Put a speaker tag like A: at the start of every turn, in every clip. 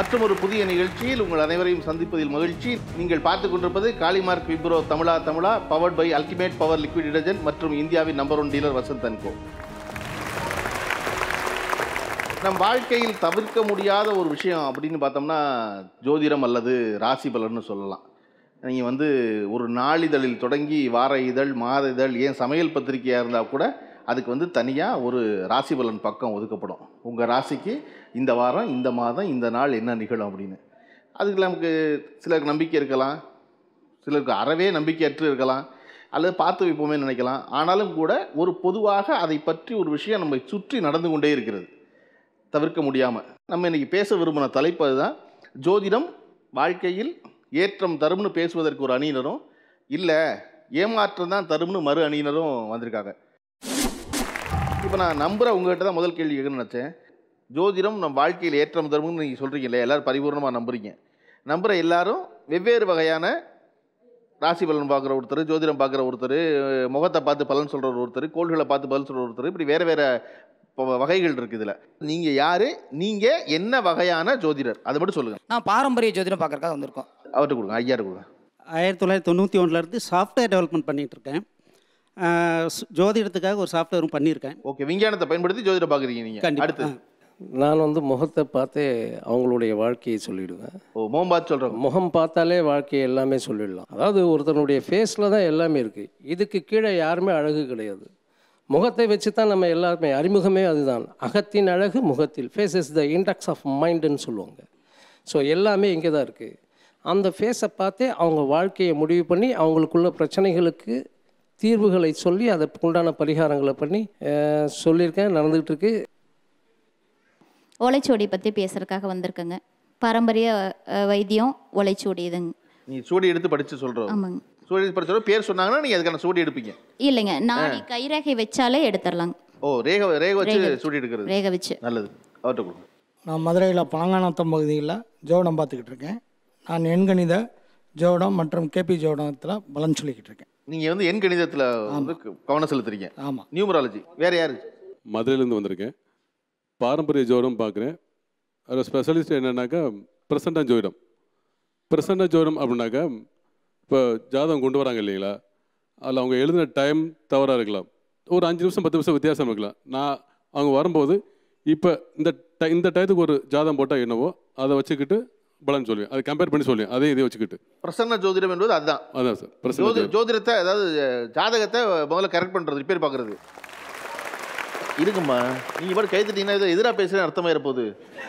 A: மற்றும் ஒரு புதிய நிகழ்ச்சியில் உங்கள் அனைவரையும் சந்திப்பதில் மகிழ்ச்சி நீங்கள் பார்த்துக் கொண்டிருப்பது காளிமார்க் விப்ரோ தமிழா தமிழா powered by ultimate power liquid detergent மற்றும் இந்தியாவின் number one dealer Vasanth and co நம் வாழ்க்கையில் தவிர்க்க முடியாத ஒரு விஷயம் அப்படின்னு பார்த்தோம்னா ஜோதிடம் அல்லது ராசி பலன்னு சொல்லலாம் நீங்கள் வந்து ஒரு நாளிதழில் தொடங்கி வார இதழ் மாத இதழ் ஏன் சமையல் பத்திரிகையாக இருந்தால் கூட அதுக்கு வந்து தனியாக ஒரு ராசி பலன் பக்கம் ஒதுக்கப்படும் உங்கள் ராசிக்கு இந்த வாரம் இந்த மாதம் இந்த நாள் என்ன நிகழும் அப்படின்னு அதுக்கு நமக்கு சிலருக்கு நம்பிக்கை இருக்கலாம் சிலருக்கு அறவே நம்பிக்கையற்று இருக்கலாம் அல்லது பார்த்து வைப்போமே நினைக்கலாம் ஆனாலும் கூட ஒரு பொதுவாக அதை பற்றி ஒரு விஷயம் நம்மை சுற்றி நடந்து கொண்டே இருக்கிறது தவிர்க்க முடியாமல் நம்ம இன்னைக்கு பேச விரும்பின தலைப்பு அதுதான் ஜோதிடம் வாழ்க்கையில் ஏற்றம் தரும்னு பேசுவதற்கு ஒரு அணியினரும் இல்லை ஏமாற்றம் தான் தரும்னு மறு அணியினரும் வந்திருக்காங்க இப்போ நான் நம்புகிற உங்ககிட்ட தான் முதல் கேள்வி கேட்கணும்னு நினச்சேன் ஜோதிடம் நம் வாழ்க்கையில் ஏற்றம் தரும்னு நீங்கள் சொல்கிறீங்களே எல்லாரும் பரிபூர்ணமாக நம்புறீங்க நம்புகிற எல்லாரும் வெவ்வேறு வகையான ராசி பலன் பார்க்குற ஒருத்தர் ஜோதிடம் பார்க்குற ஒருத்தர் முகத்தை பார்த்து பலன் சொல்கிற ஒருத்தர் கோள்களை பார்த்து பலன் சொல்கிற ஒருத்தர் இப்படி வேறு வேறு ப- வகைகள் இருக்குது இதில் நீங்கள் யார் நீங்கள் என்ன வகையான ஜோதிடர் அதை மட்டும் சொல்லுங்கள்
B: நான் பாரம்பரிய ஜோதிடம் பார்க்கறதுக்காக வந்திருக்கோம்
A: அவர்கிட்ட கொடுங்க ஐயாட்ட கொடுங்க
C: ஆயிரத்தி தொள்ளாயிரத்தி தொண்ணூற்றி ஒன்றுலேருந்து சாஃப்ட்வேர் டெவலப்மெண்ட் பண்ணிகிட்டு இருக்கேன் ஆஹ் சு- ஜோதிடத்துக்காக ஒரு சாஃப்ட்வேரும் பண்ணியிருக்கேன்
A: ஓகே விஞ்ஞானத்தை பயன்படுத்தி ஜோதிடம் பார்க்குறீங்க நீங்கள்
C: கண்டிப்பா.
A: அடுத்து
D: நான் வந்து முகத்தை பார்த்தே அவங்களுடைய வாழ்க்கையை சொல்லிடுவேன்
A: ஓ மோம்பாத் சொல்கிறோம்
D: முகம் பார்த்தாலே வாழ்க்கையை எல்லாமே சொல்லிடலாம் அதாவது ஒருத்தனுடைய ஃபேஸில் தான் எல்லாமே இருக்குது இதுக்கு கீழே யாருமே அழகு கிடையாது முகத்தை வச்சு தான் நம்ம எல்லாருமே அறிமுகமே அதுதான் அகத்தின் அழகு முகத்தில் face is the index of மைண்டுன்னு சொல்லுவாங்க ஸோ எல்லாமே இங்கே தான் இருக்குது அந்த ஃபேஸை பார்த்தே அவங்க வாழ்க்கையை முடிவு பண்ணி அவங்களுக்குள்ள பிரச்சனைகளுக்கு தீர்வுகளை சொல்லி அதற்கு உண்டான பரிகாரங்களை பண்ணி அஹ், சொல்லியிருக்கேன் நடந்துகிட்டு இருக்கு
E: ஓலைச்சுவடி பற்றி பேசுறதுக்காக வந்திருக்கேங்க பாரம்பரிய அஹ், வைத்தியம் ஓலைச்சுவடி இதுங்க
A: நீ சூடி எடுத்து படித்து சொல்கிறோம்
E: ஆமாங்க
A: சூடி எடுத்து படிச்சோம் பேர் சொன்னாங்கன்னா நீங்கள் அதுக்கான சூடி எடுப்பீங்க
E: இல்லைங்க நாடி கைரேகை வச்சாலே எடுத்துடலாங்க
A: ஓ ரேக ரேக வச்சு
E: ரேகை.
A: சூடி எடுக்கிறது
E: ரேகை வச்சு
A: நல்லது அவர்கிட்ட கொடுங்க
F: நான் மதுரையில் பழங்கானத்தம் பகுதியில் ஜோடம் பார்த்துக்கிட்டு இருக்கேன் நான் எண்கணித ஜோடம் மற்றும் கேபி ஜோடத்தில் பலன் சொல்லிக்கிட்டு இருக்கேன்
A: நீங்கள் வந்து எண் கணிதத்தில் வந்து கவனம் செலுத்துறீங்க
F: ஆமாம்
A: நியூமராலஜி வேற யாரு
G: மதுரையிலேருந்து வந்திருக்கேன் பாரம்பரிய ஜோதிடம் பார்க்குறேன் அதில் ஸ்பெஷலிஸ்ட் என்னன்னாக்கா பிரசன்ன ஜோதிடம் பிரசன்ன ஜோதிடம் அப்படின்னாக்கா இப்போ ஜாதகம் கொண்டு வராங்க இல்லைங்களா அதில் அவங்க எழுதின டைம் தவறாக இருக்கலாம் ஒரு அஞ்சு நிமிஷம் பத்து நிமிஷம் வித்தியாசம் இருக்கலாம் நான் அவங்க வரும்போது இப்போ இந்த ti- இந்த டயத்துக்கு ஒரு ஜாதகம் போட்டால் என்னவோ அதை வச்சுக்கிட்டு பலன் சொல்லுவேன் அதை கம்பேர் பண்ணி சொல்லுவேன் அதே இதை வச்சுக்கிட்டு
A: பிரசன்ன ஜோதிடம் என்பது அதுதான்
G: அதான் சார் பிரசன்ன
A: ஜோதி
G: ஜோதிடம்
A: ஜோதிடத்தை அதாவது அஹ், ஜாதகத்தை முதல்ல கரெக்ட் பண்ணுறது ரிப்பேர் பார்க்குறது இருக்கும்மா நீங்கள் பாட்டு கை தட்டிங்கன்னா ஏதோ எதிராக பேசுகிறேன் அர்த்தமாக இருப்போது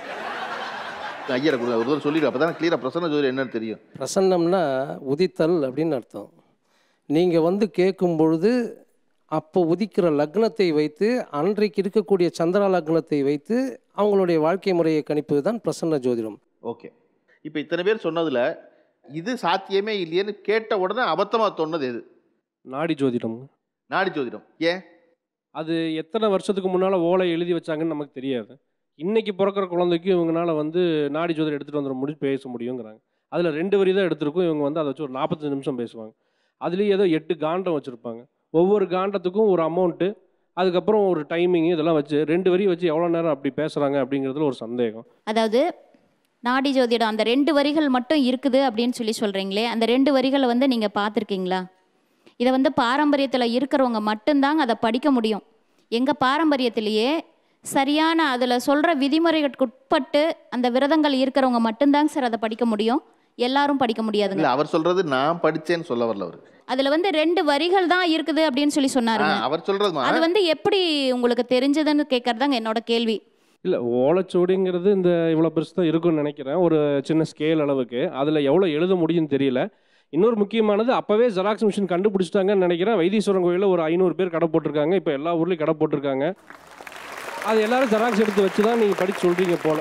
A: ஐயா கொடுங்க ஒரு தடவை சொல்லிடு அப்போ தான் கிளியராக பிரசன்ன ஜோதிடம் என்னன்னு தெரியும்
D: பிரசன்னம்னா உதித்தல் அப்படின்னு அர்த்தம் நீங்கள் வந்து கேட்கும் பொழுது அப்போ உதிக்கிற லக்னத்தை வைத்து அன்றைக்கு இருக்கக்கூடிய சந்திரா லக்னத்தை வைத்து அவங்களுடைய வாழ்க்கை முறையை கணிப்பது தான் பிரசன்ன ஜோதிடம்
A: ஓகே இப்போ இத்தனை பேர் சொன்னதில் இது சாத்தியமே இல்லையேன்னு கேட்ட உடனே அபத்தமாக தோணுது எது
H: நாடி ஜோதிடம்
A: நாடி ஜோதிடம் ஏன்
H: அது எத்தனை வருஷத்துக்கு முன்னால் ஓலை எழுதி வச்சாங்கன்னு நமக்கு தெரியாது இன்னைக்கு பிறக்கிற குழந்தைக்கு இவங்கனால வந்து நாடி ஜோதிடம் எடுத்துகிட்டு வந்துட முடியும் பேச முடியுங்கிறாங்க அதில் ரெண்டு வரி தான் எடுத்திருக்கும் இவங்க வந்து அதை வச்சு ஒரு நாற்பத்தஞ்சு நிமிஷம் பேசுவாங்க அதுலேயும் ஏதோ எட்டு காண்டம் வச்சுருப்பாங்க ஒவ்வொரு காண்டத்துக்கும் ஒரு அமௌண்ட்டு அதுக்கப்புறம் ஒரு டைமிங் இதெல்லாம் வச்சு ரெண்டு வரி வச்சு எவ்வளோ நேரம் அப்படி பேசுகிறாங்க அப்படிங்கிறதுல ஒரு சந்தேகம்
E: அதாவது நாடி ஜோதிடம் அந்த ரெண்டு வரிகள் மட்டும் இருக்குது அப்படின்னு சொல்லி சொல்கிறீங்களே அந்த ரெண்டு வரிகளை வந்து நீங்கள் பார்த்துருக்கீங்களா இதை வந்து பாரம்பரியத்தில் இருக்கிறவங்க மட்டும்தாங்க அதை படிக்க முடியும் எங்கள் பாரம்பரியத்திலேயே சரியான அதில் சொல்கிற விதிமுறைகளுக்கு உட்பட்டு அந்த விரதங்கள் இருக்கிறவங்க மட்டும்தாங்க சார் அதை படிக்க முடியும் எல்லாரும் படிக்க முடியாதுங்க
A: இல்லை அவர் சொல்கிறது நான் படித்தேன்னு சொல்ல வரல அவர்
E: அதில் வந்து ரெண்டு வரிகள் தான் இருக்குது அப்படின்னு சொல்லி சொன்னாருங்க
A: அவர் சொல்கிறதுமா
E: அது வந்து எப்படி உங்களுக்கு தெரிஞ்சதுன்னு கேட்கறதாங்க என்னோட கேள்வி
H: இல்லை ஓலைச்சுவடிங்கிறது இந்த இவ்வளோ பெருசு தான் இருக்கும்னு நினைக்கிறேன் ஒரு சின்ன ஸ்கேல் அளவுக்கு அதில் எவ்வளோ எழுத முடியும்னு தெரியல இன்னொரு முக்கியமானது அப்போவே ஜெராக்ஸ் மிஷின் கண்டுபிடிச்சிட்டாங்கன்னு நினைக்கிறேன் வைத்தீஸ்வரன் கோயிலில் ஒரு ஐநூறு பேர் கடை போட்டிருக்காங்க இப்போ எல்லா ஊர்லேயும் கடை போட்டிருக்காங்க அது எல்லாரும் ஜெராக்ஸ் எடுத்து வச்சு தான் நீங்கள் படித்து சொல்கிறீங்க போல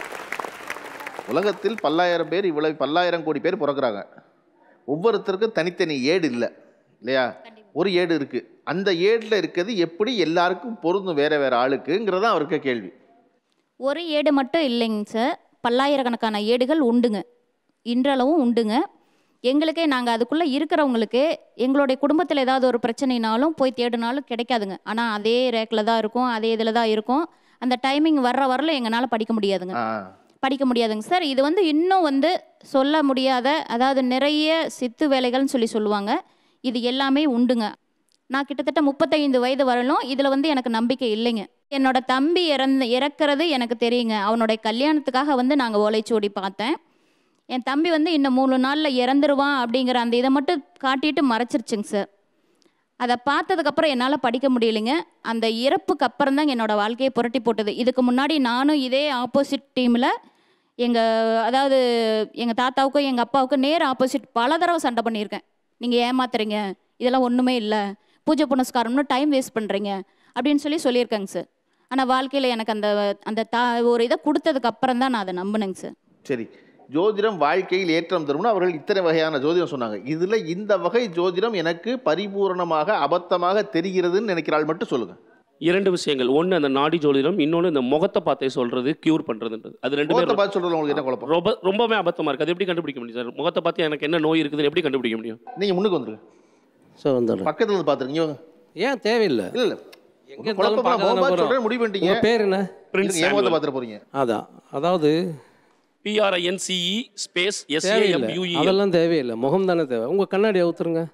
A: உலகத்தில் பல்லாயிரம் பேர் இவ்வளவு பல்லாயிரம் கோடி பேர் பிறக்கிறாங்க ஒவ்வொருத்தருக்கும் தனித்தனி ஏடு இல்லை இல்லையா ஒரு ஏடு இருக்கு அந்த ஏடில் இருக்கிறது எப்படி எல்லாருக்கும் பொருந்தும் வேற வேற ஆளுக்குங்கிறது தான் அவருக்கு கேள்வி
E: ஒரு ஏடு மட்டும் இல்லைங்க சார் பல்லாயிரக்கணக்கான ஏடுகள் உண்டுங்க இன்றளவும் உண்டுங்க எங்களுக்கே நாங்கள் அதுக்குள்ளே இருக்கிறவங்களுக்கு எங்களுடைய குடும்பத்தில் ஏதாவது ஒரு பிரச்சனைனாலும் போய் தேடினாலும் கிடைக்காதுங்க ஆனால் அதே ரேக்கில் தான் இருக்கும் அதே இதில் தான் இருக்கும் அந்த டைமிங் வர்ற வரல எங்களால் படிக்க முடியாதுங்க
A: ஆ
E: படிக்க முடியாதுங்க சார் இது வந்து இன்னும் வந்து சொல்ல முடியாத அதாவது நிறைய சித்து வேலைகள்னு சொல்லி சொல்லுவாங்க இது எல்லாமே உண்டுங்க நான் கிட்டத்தட்ட முப்பத்தைந்து வயது வரலும் இதில் வந்து எனக்கு நம்பிக்கை இல்லைங்க என்னோட தம்பி இறந்து இறக்குறது எனக்கு தெரியுங்க அவனுடைய கல்யாணத்துக்காக வந்து நாங்கள் ஓலைச்சுவடி பார்த்தேன் என் தம்பி வந்து இன்னும் மூணு நாளில் இறந்துருவான் அப்படிங்கிற அந்த இதை மட்டும் காட்டிட்டு மறைச்சிருச்சுங்க சார் அதை பார்த்ததுக்கப்புறம் என்னால் படிக்க முடியலைங்க அந்த இறப்புக்கு அப்புறம் தான் என்னோடய வாழ்க்கையை புரட்டி போட்டது இதுக்கு முன்னாடி நானும் இதே ஆப்போசிட் டீமில் எங்கள் அதாவது எங்கள் தாத்தாவுக்கும் எங்கள் அப்பாவுக்கும் நேர் ஆப்போசிட் பல தடவை சண்டை பண்ணியிருக்கேன் நீங்கள் ஏமாத்துறீங்க இதெல்லாம் ஒன்றுமே இல்லை பூஜை புனஸ்காரம்னு டைம் வேஸ்ட் பண்ணுறீங்க அப்படின்னு சொல்லி சொல்லியிருக்கேங்க சார் ஆனால் வாழ்க்கையில் எனக்கு அந்த அந்த தா ஒரு இதை கொடுத்ததுக்கு அப்புறம் தான் நான் அதை நம்பினேங்க சார்
A: சரி ஜோதிடம் வாழ்க்கையில் ஏற்றம் தரும்னு அவர்கள் இத்தனை வகையான ஜோதிடம் சொன்னாங்க இதில் இந்த வகை ஜோதிடம் எனக்கு பரிபூரணமாக அபத்தமாக தெரிகிறதுன்னு நினைக்கிறாள் மட்டும் சொல்லுங்க
I: இரண்டு விஷயங்கள் ஒன்று அந்த நாடி ஜோதிடம் இன்னொன்று இந்த முகத்தை பார்த்தே சொல்றது கியூர் பண்றதுன்றது அது ரெண்டு
A: முகத்தை
I: பேரும்
A: பார்த்து சொல்றது உங்களுக்கு என்ன குழப்பம்
I: ரொம்ப ரொம்பவே அபத்தமா இருக்கு அது எப்படி கண்டுபிடிக்க முடியும் சார் முகத்தை பார்த்து எனக்கு என்ன நோய் இருக்குதுன்னு எப்படி கண்டுபிடிக்க முடியும்
A: நீங்க முன்னுக்கு வந்துருங்க
D: சார் வந்துடுறேன்
A: பக்கத்துல இருந்து பார்த்துருங்க இவங்க
D: ஏன் தேவையில்லை
A: இல்ல இல்ல
D: எங்க
A: ஒண்ணும்
D: இருந்தாலும்
A: குழப்பமா
D: பார்க்க தானே
A: முகம் பார்த்து
D: போறோம்.
A: சொல்றேன் முடிவு பண்ணிட்டீங்க
D: உங்க பேர் என்ன
I: பிரின்ஸ்
A: ஏன் முகத்தை பார்த்துட்டு போறீங்க
D: அதான் அதாவது
I: பிஆர்ஐஎன்சிஇ ஸ்பேஸ்
D: தேவையில்லை
I: எஸ்ஏஎம்யூஇ
D: அதெல்லாம் தேவையில்லை முகம் தானே தேவை உங்கள் கண்ணாடி அவுத்துருங்க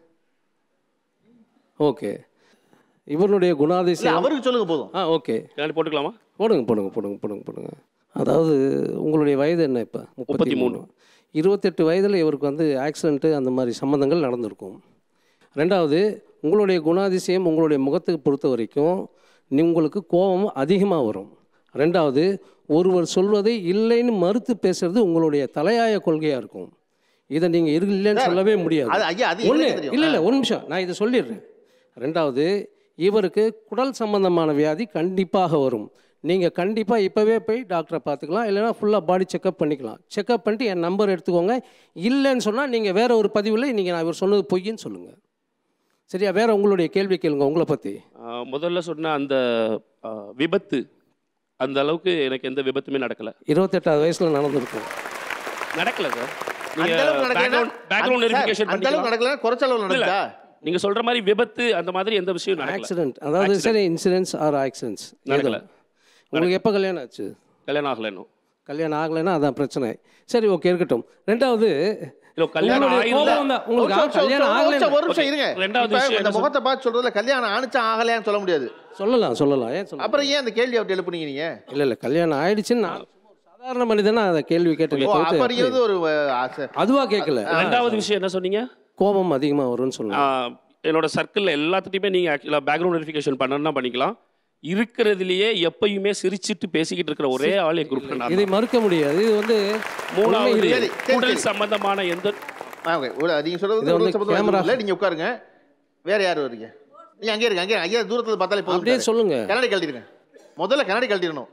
D: ஓகே இவருடைய
A: இல்ல
D: குணாதிசயம்
A: அவருக்கு சொல்லுங்க போதும்
D: ஆ ஓகே
I: கண்ணாடி போட்டுக்கலாமா
D: போடுங்க போடுங்க போடுங்க போடுங்க போடுங்க அதாவது உங்களுடைய வயது என்ன இப்போ முப்பத்தி மூணு இருபத்தெட்டு வயதில் இவருக்கு வந்து ஆக்சிடென்ட்டு அந்த மாதிரி சம்மந்தங்கள் நடந்திருக்கும் ரெண்டாவது உங்களுடைய குணாதிசயம் உங்களுடைய முகத்துக்கு பொறுத்த வரைக்கும் நீ உங்களுக்கு கோபம் அதிகமாக வரும் ரெண்டாவது ஒருவர் சொல்வதை இல்லைன்னு மறுத்து பேசுறது உங்களுடைய தலையாய கொள்கையாக இருக்கும் இதை நீங்கள் இரு இல்லைன்னு சொல்லவே முடியாது
A: அது ஐயா அது
D: ஒன்று
A: எங்களுக்கு தெரியும்
D: இல்லை இல்லை ஒரு நிமிஷம் நான் இதை சொல்லிடுறேன் ரெண்டாவது இவருக்கு குடல் சம்பந்தமான வியாதி கண்டிப்பாக வரும் நீங்கள் கண்டிப்பாக இப்போவே போய் டாக்டரை பார்த்துக்கலாம் இல்லைன்னா ஃபுல்லாக பாடி செக்கப் பண்ணிக்கலாம் செக்கப் பண்ணிட்டு என் நம்பர் எடுத்துக்கோங்க இல்லைன்னு சொன்னால் நீங்கள் வேற ஒரு பதிவில் நீங்கள் நான் இவர் சொன்னது பொய்ன்னு சொல்லுங்கள் சரியா வேற உங்களுடைய கேள்வி கேளுங்க உங்களை பற்றி
I: ஆஹ் முதல்ல சொன்ன அந்த ஆஹ், விபத்து அந்த அளவுக்கு எனக்கு எந்த விபத்துமே நடக்கல
D: இருபத்தெட்டாவது வயசில் நடந்திருக்கும்
I: நடக்கல சார்
A: அந்த அளவுக்கு நடக்கலைன்னா
I: பேக்ரவுண்ட்
A: அந்த-
I: வெரிஃபிகேஷன்
A: சார், அந்த அளவுக்கு நடக்கல குறைச்ச அளவு நடந்துச்சா
I: நீங்க சொல்ற மாதிரி விபத்து அந்த மாதிரி எந்த விஷயம் நடக்கல
D: ஆக்சிடென்ட் அதாவது சரி இன்சிடென்ட்ஸ் ஆர் ஆக்சிடென்ட்ஸ்
I: நடக்கல.
D: உங்களுக்கு எப்போ கல்யாணம் ஆச்சு
I: கல்யாணம் ஆகல இன்னும்
D: கல்யாணம் ஆகலைன்னா அதான் பிரச்சனை சரி ஓகே இருக்கட்டும் ரெண்டாவது
I: இல்ல கல்யாணம்
D: உங்களுடைய
I: ஆயிருந்தா
D: கோபம் தான்
A: ஒரு
D: உங்களுக்கு
A: நிமிஷம், ஒரு
D: கல்யாணம்
A: நிமிஷம், ஒரு நிமிஷம், ஒரு
D: ஆகலை
A: நிமிஷம் இருங்க
I: ரெண்டாவது
A: இப்ப
I: விஷயம்
A: இந்த
I: என்ன
A: முகத்தை பார்த்து சொல்றதுல கல்யாணம் ஆணுச்சா ஆகலையான்னு சொல்ல முடியாது
D: சொல்லலாம் சொல்லலாம் ஏன் சொல்ல
A: அப்புறம் ஏன் அந்த கேள்வி அவர்கிட்ட எழுப்புனீங்க நீங்க
D: இல்லை இல்லை கல்யாணம் ஆயிடுச்சுன்னு நான் சும்மா ஒரு சாதாரண மனிதனா அதை கேள்வி
A: ஓ,
D: கேட்டு
A: அப்ப நீங்க வந்து ஒரு அஹ், ஆசை
D: அதுவா கேட்கல
I: ரெண்டாவது விஷயம் என்ன சொன்னீங்க
D: கோபம் அதிகமாக வரும்னு சொன்னேன்
I: ஆஹ், என்னோட சர்க்கிளில் எல்லாத்துட்டையுமே நீங்கள் ஆக்சுவலாக பேக்ரவுண்ட் வெரிஃபிகேஷன் பண்ணணும்னா பண்ணிக்கலாம் இருக்கிறதுலயே எப்பயுமே சிரிச்சிட்டு பேசிக்கிட்டு இருக்கிற ஒரே ஆள் என் குரூப்ல நான்
D: இதை
I: தான்.
D: மறுக்க முடியாது இது வந்து
I: மூணாவது
D: உண்மை இல்லை.
A: சரி, சரி,
I: உடல்
A: சரி.
I: சம்பந்தமான எந்த
A: ஆ, okay. ஒரு- நீங்க சொல்றது
D: இது வந்து
A: உடல் சம்பந்தமா
D: camera-
A: எதுவும் இல்ல நீங்க உட்காருங்க வேற யார் வரீங்க நீங்க அங்கே இருங்க அங்கே ஐயா தூரத்துல பார்த்தாலே போதும்
D: அப்படியே
A: சார்.
D: சொல்லுங்க
A: கண்ணாடி கழட்டிருங்க முதல்ல கண்ணாடி கழட்டிடணும்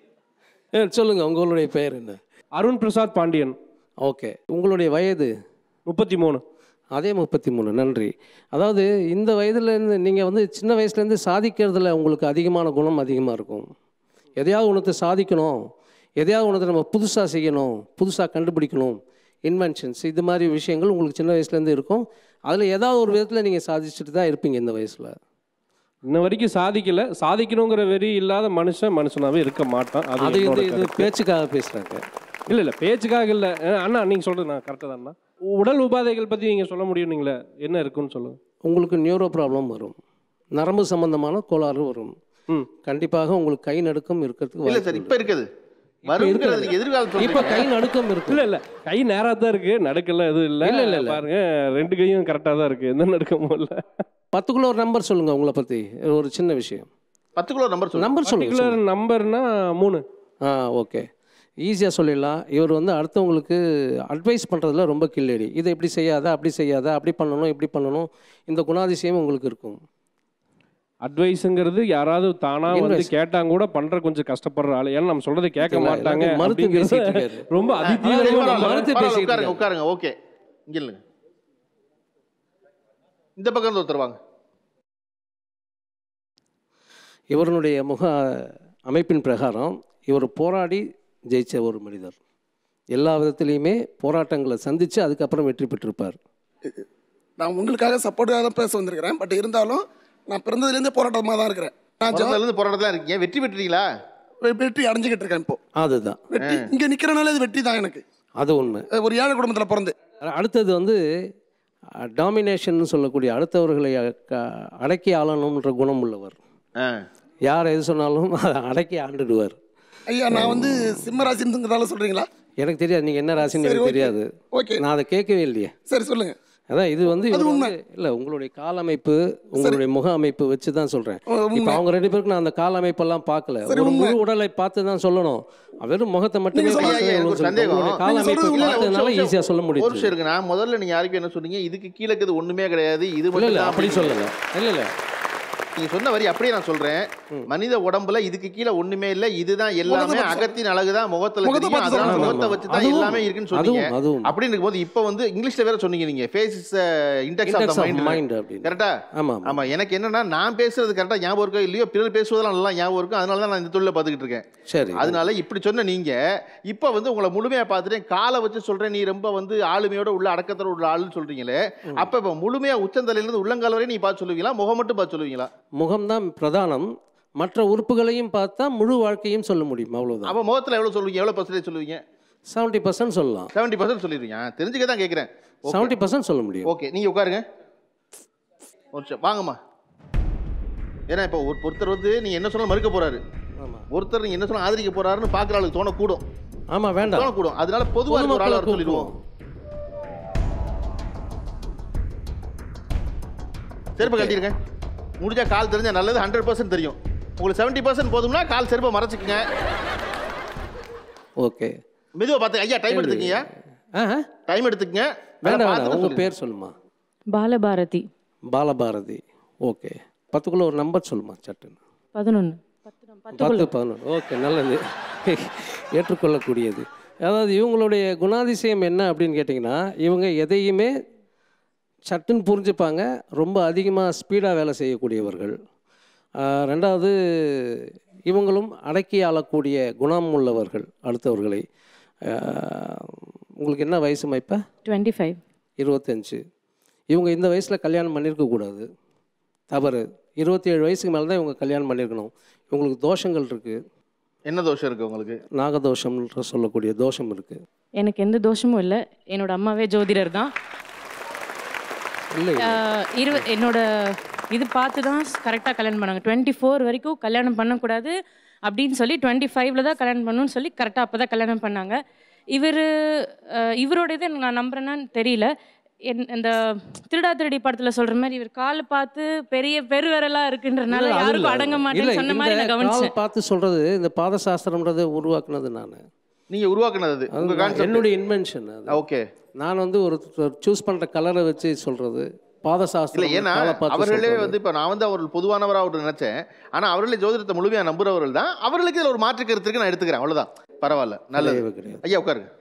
D: ஏ, சொல்லுங்க உங்களுடைய பெயர் என்ன
H: அருண் பிரசாத் பாண்டியன்
D: ஓகே உங்களுடைய வயது
H: முப்பத்தி மூணு
D: அதே முப்பத்தி மூணு நன்றி அதாவது இந்த வயதுலேருந்து நீங்கள் வந்து சின்ன வயசுலேருந்து சாதிக்கிறதுல உங்களுக்கு அதிகமான குணம் அதிகமாக இருக்கும் எதையாவது ஒன்றத்தை சாதிக்கணும் எதையாவது ஒன்றத்தை நம்ம புதுசாக செய்யணும் புதுசாக கண்டுபிடிக்கணும் இன்வென்ஷன்ஸ் இது மாதிரி விஷயங்கள் உங்களுக்கு சின்ன வயசுலேருந்து இருக்கும் அதில் ஏதாவது ஒரு விதத்தில் நீங்கள் சாதிச்சுட்டு தான் இருப்பீங்க இந்த வயசில்
H: இன்ன வரைக்கும் சாதிக்கல சாதிக்கணுங்கிற வெறி இல்லாத மனுஷன் மனுஷனாவே இருக்க மாட்டான் அது
D: அது
H: என்னோட
D: இது இது
H: கருத்து.
D: பேச்சுக்காக பேசுகிறாங்க
H: இல்ல இல்ல பேச்சுக்காக இல்ல அஹ் அண்ணா நீங்க சொல்றது நான் கரெக்டாக தான் உடல் உபாதைகள் பத்தி நீங்க சொல்ல முடியும் நீங்களே என்ன இருக்குன்னு சொல்லுங்க
D: உங்களுக்கு நியூரோ ப்ராப்ளம் வரும் நரம்பு சம்பந்தமான கோளாறு வரும்
H: ம்.
D: கண்டிப்பாக உங்களுக்கு கை நடுக்கம் இருக்கிறதுக்கு
A: இல்ல
D: வாய்ப்பு
A: சார்
D: உண்டு.
A: இப்ப இருக்குது
D: இப்ப
A: வருங்கிறது
D: இருக்கிறது.
A: நீங்க எதிர்காலம்
D: இப்ப
A: சொல்றீங்க.
D: கை நடுக்கம் இருக்கு
H: இல்ல இல்ல கை நேரா தான் இருக்கு நடுக்கெல்லாம் எதுவும் இல்ல
D: இல்ல, இல்ல, இல்ல.
H: பாருங்க ரெண்டு கையும் கரெக்டா தான் இருக்கு எந்த நடுக்கமும் இல்ல
D: பத்துக்குள்ள ஒரு நம்பர் சொல்லுங்க உங்களை பத்தி ஒரு சின்ன விஷயம்
A: பத்து கிலோ நம்பர் சொல்லுங்க
D: நம்பர் சொல்லுங்க
H: பர்டிகுலர்
D: சொல்லுங்க.
H: நம்பர்னா மூணு
D: ஆ ஓகே ஈஸியாக சொல்லிடலாம் இவர் வந்து அடுத்தவங்களுக்கு அட்வைஸ் பண்ணுறதுல ரொம்ப கில்லடி இதை இப்படி செய்யாத அப்படி செய்யாத அப்படி பண்ணணும் இப்படி பண்ணணும் இந்த குணாதிசயம் உங்களுக்கு இருக்கும்
H: அட்வைஸுங்கிறது யாராவது தானா வந்து
D: Invest.
H: கேட்டாங்க கூட பண்ற கொஞ்சம் கஷ்டப்படுற ஆளு ஏன்னா நம்ம சொல்றதை கேட்க
D: இல்ல,
H: மாட்டாங்க
D: எல்லாத்தையும் மறுத்து
H: அப்படிங்கிறது
D: பேசிட்டு இருக்காரு.
H: ரொம்ப
A: ஆ,
H: அதிதீவிரமா
A: பரவாயில்ல,
H: நம்புறேன்.
D: மறுத்து
A: பரவாயில்ல,
D: பேசிட்டு
A: உட்காருங்க
D: இருக்காரு.
A: உட்காருங்க ஓகே இங்க இல்லைங்க இந்த பக்கம் இருந்து ஒருத்தர் வாங்க
D: இவருடைய முக அமைப்பின் பிரகாரம் இவர் போராடி ஜெயிச்ச ஒரு மனிதர் எல்லா விதத்துலேயுமே போராட்டங்களை சந்தித்து அதுக்கப்புறம் வெற்றி பெற்றிருப்பார்
J: நான் உங்களுக்காக சப்போர்ட்டாக தான் பேச வந்திருக்கிறேன் பட் இருந்தாலும் நான் பிறந்ததுலேருந்தே போராட்டமாக தான் இருக்கிறேன் நான் ஜோ
A: பிறந்ததுல இருந்து போராட்டத்தில் இருக்கீங்க வெற்றி பெற்றீங்களா
J: வெ- வெற்றி அடைஞ்சுக்கிட்டு இருக்கேன் இப்போ
D: அதுதான்
J: வெற்றி இங்க நிக்கிறனால இது வெற்றி தான் எனக்கு
D: அது உண்மை
J: அஹ் ஒரு ஏழை குடும்பத்துல பிறந்து
D: அடுத்தது வந்து டாமினேஷன் சொல்லக்கூடிய அடுத்தவர்களை அ- அடக்கி ஆளணுன்ற குணம் உள்ளவர் யார் எது சொன்னாலும் அதை அடக்கி ஆண்டுடுவார்
J: ஐயா நான் வந்து சிம்ம ராசிங்கிறதால சொல்றீங்களா
D: எனக்கு தெரியாது நீங்கள் என்ன ராசின்னு
J: சரி,
D: எனக்கு
J: ஓகே.
D: தெரியாது
J: ஓகே
D: நான் அதை கேட்கவே இல்லையே
J: சரி சொல்லுங்க
D: அதான் இது வந்து
J: அது
D: இவர்
J: உண்மை.
D: வந்து இல்லை உங்களுடைய கால அமைப்பு உங்களுடைய முக அமைப்பு வச்சு தான் சொல்கிறேன்
J: ஓ, உண்மை.
D: இப்போ அவங்க ரெண்டு பேருக்கு நான் அந்த கால அமைப்பெல்லாம் பார்க்கல
J: சரி,
D: ஒரு
J: உண்மை.
D: முழு உடலை பார்த்து தான் சொல்லணும் வெறும் முகத்தை மட்டுமே
A: நீங்க சொல்லுங்க,
D: பார்த்து
A: ஐயா, எனக்கு
D: எவ்வளவு
A: ஒரு
D: சொல்லிட்டு
A: சந்தேகம்.
D: உங்களுடைய கால
A: நீங்க
D: அமைப்பு
A: சொல்றது உண்மை.
D: பார்த்ததுனால
A: ஒரு நிமிஷம்,
D: ஈஸியாக சொல்ல
A: ஒரு
D: முடியுது
A: நிமிஷம் இருக்கு நான் முதல்ல நீங்க யாருக்கும் என்ன சொன்னீங்க இதுக்கு கீழே இருக்குது ஒண்ணுமே கிடையாது இது
D: இல்லை
A: மட்டும்
D: இல்லை
A: தான்
D: அப்படி
A: அப்படின்னு.
D: சொல்லலை இல்லை இல்லை
A: நீங்க சொன்ன வரி அப்படியே நான் சொல்றேன் மனித உடம்புல இதுக்கு கீழே ஒண்ணுமே இல்ல இதுதான் எல்லாமே
J: முகத்தை பார்த்து
A: அகத்தின் அழகுதான் முகத்துல
J: முகத்தை
A: தெரியும்
J: பார்த்து
A: அதனால
J: சொல்லணும்.
A: முகத்தை வச்சு தான்
D: அதுவும்,
A: எல்லாமே இருக்குன்னு சொன்னீங்க
D: அதுவும், அதுவும்.
A: அப்படின்னு இருக்கும்போது இப்போ வந்து இங்கிலீஷ்ல வேற சொன்னீங்க நீங்க face is index of
D: Index
A: the
D: of
A: mind
D: mind அப்படின்னு.
A: கரெக்டா
D: ஆமாம்
A: ஆமா எனக்கு என்னன்னா நான் பேசுறது கரெக்டா ஞாபகம் இருக்கோ இல்லையோ பிறர் பேசுவதெல்லாம் நல்லா ஞாபகம் இருக்கும் அதனால தான் நான் இந்த தொழில பார்த்துக்கிட்டு இருக்கேன்
D: சரி
A: அதனால இப்படி சொன்ன நீங்க இப்ப வந்து உங்களை முழுமையா பார்த்துட்டேன் காலை வச்சு சொல்றேன் நீ ரொம்ப வந்து ஆளுமையோட உள்ள அடக்கத்தோட உள்ள ஆளுன்னு சொல்றீங்களே அப்ப இப்ப முழுமையா உச்சந்தலையில இருந்து உள்ளங்கால் வரை நீ பார்த்து சொல்லுவீங்களா முகம் மட்டும் பார்த்து சொல்லுவீங்களா
D: முகம்தான் பிரதானம் மற்ற உறுப்புகளையும் பார்த்தா முழு வாழ்க்கையும் சொல்ல முடியும் அவ்வளவுதான்
A: அப்ப முகத்துல எவ்வளவு சொல்லுவீங்க எவ்வளவு பர்சன்டேஜ் சொல்லுவீங்க
D: செவன்ட்டி பர்சன்ட் சொல்லலாம்
A: செவன்டி பர்சன்ட் சொல்லிடுவீங்க ஆ, தெரிஞ்சுக்க தான் கேட்குறேன்
D: செவன்ட்டி பர்சன்ட் சொல்ல முடியும்
A: ஓகே நீங்க உட்காருங்க ஒரு நிமிஷம் வாங்கம்மா ஏன்னா இப்போ ஒரு ஒருத்தர் வந்து நீங்க என்ன சொன்னாலும் மறுக்க போறாரு
D: ஆமாம்
A: ஒருத்தர் நீங்க என்ன சொன்னாலும் ஆதரிக்க போறாருன்னு பாக்குற ஆளுக்கு தோணக்கூடும்
D: ஆமாம் வேண்டாம்
A: தோணக்கூடும் அதனால பொதுவாக ஒரு
D: பொதுமக்களை
A: ஆள் வர சொல்லிடுவோம் செருப்பை கட்டிருங்க முடிஞ்சா கால் தெரிஞ்சா நல்லது ஹண்ட்ரட் பர்சன்ட் தெரியும் உங்களுக்கு செவன்ட்டி பர்சன்ட் போதும்னா கால் செருப்பை மறைச்சிக்கங்க
D: ஓகே
A: மெதுவா பார்த்து ஐயா டைம் எடுத்துக்கங்க
D: ஆ
A: டைம் எடுத்துக்கங்க
D: வேண்டாம் வேண்டாம்
A: பார்த்துட்டு
D: உங்கள்
A: சொல்லுங்க.
D: பேர் சொல்லுமா
K: பாலபாரதி
D: பாலபாரதி ஓகே பத்துக்குள்ள ஒரு நம்பர் சொல்லுமா சட்டுன்னு
K: பதினொன்று
D: பத்து பதினொன்று ஓகே நல்லது ஏற்றுக்கொள்ளக்கூடியது அதாவது இவங்களுடைய குணாதிசயம் என்ன அப்படின்னு கேட்டிங்கன்னா இவங்க எதையுமே சட்டுன்னு புரிஞ்சுப்பாங்க ரொம்ப அதிகமாக ஸ்பீடாக வேலை செய்யக்கூடியவர்கள் ஆஹ் ரெண்டாவது இவங்களும் அடக்கி ஆளக்கூடிய குணம் உள்ளவர்கள் அடுத்தவர்களை ஆஹ் உங்களுக்கு என்ன வயசுமா இப்போ
K: டுவெண்ட்டி ஃபைவ்
D: இருபத்தஞ்சு இவங்க இந்த வயசில் கல்யாணம் பண்ணியிருக்கக்கூடாது தவறு இருபத்தி ஏழு வயசுக்கு மேலே தான் இவங்க கல்யாணம் பண்ணியிருக்கணும் இவங்களுக்கு தோஷங்கள் இருக்குது
A: என்ன தோஷம் இருக்கு உங்களுக்கு
D: நாகதோஷம்ன்ற சொல்லக்கூடிய தோஷம் இருக்குது
K: எனக்கு எந்த தோஷமும் இல்லை என்னோட அம்மாவே ஜோதிடர் தான்
D: இல்லை
K: ஆஹ் இருவ என்னோட இது பார்த்து தான் கரெக்டாக கல்யாணம் பண்ணாங்க டுவெண்ட்டி ஃபோர் வரைக்கும் கல்யாணம் பண்ணக்கூடாது அப்படின்னு சொல்லி டுவெண்ட்டி ஃபைவ்ல தான் கல்யாணம் பண்ணணும்னு சொல்லி கரெக்டாக அப்போ தான் கல்யாணம் பண்ணாங்க இவர் இவரோட இது நான் நம்புறேன்னான்னு தெரியல என் இந்த திருடா திருடி படத்தில் சொல்கிற மாதிரி இவர் கால் பார்த்து பெரிய பெருவிரலாக இருக்குன்றனால
D: இல்ல, அது
K: யாருக்கும்
D: இல்ல.
K: அடங்க
D: இல்ல,
K: மாட்டேன்னு சொன்ன மாதிரி
D: இந்த
K: நான் கவனிச்சேன்
D: கால் பார்த்து சொல்கிறது இந்த பாதசாஸ்திரம்ன்றதை உருவாக்குனது நான்
A: நீங்க உருவாக்குனது அது உங்க கான்செப்ட்
D: என்னுடைய இன்வென்ஷன் அது
A: ஓகே
D: நான் வந்து ஒரு சூஸ் பண்ணுற கலரை வச்சு சொல்கிறது
A: இல்ல
D: பாதசாஸ்திரம்
A: ஏன்னா
D: காலை பார்த்து
A: அவர்களே
D: சொல்றது.
A: வந்து இப்ப நான் வந்து அவர்கள் பொதுவானவரா அவர் நினைச்சேன் ஆனா அவர்களே ஜோதிடத்தை முழுமையா நம்புறவர்கள் தான் அவர்களுக்கு இதுல ஒரு மாற்று கருத்து இருக்கு நான் எடுத்துக்கிறேன் அவ்வளவுதான் பரவாயில்ல நல்லது
D: கிடையவே கிடையாது.
A: ஐயா உட்காருங்க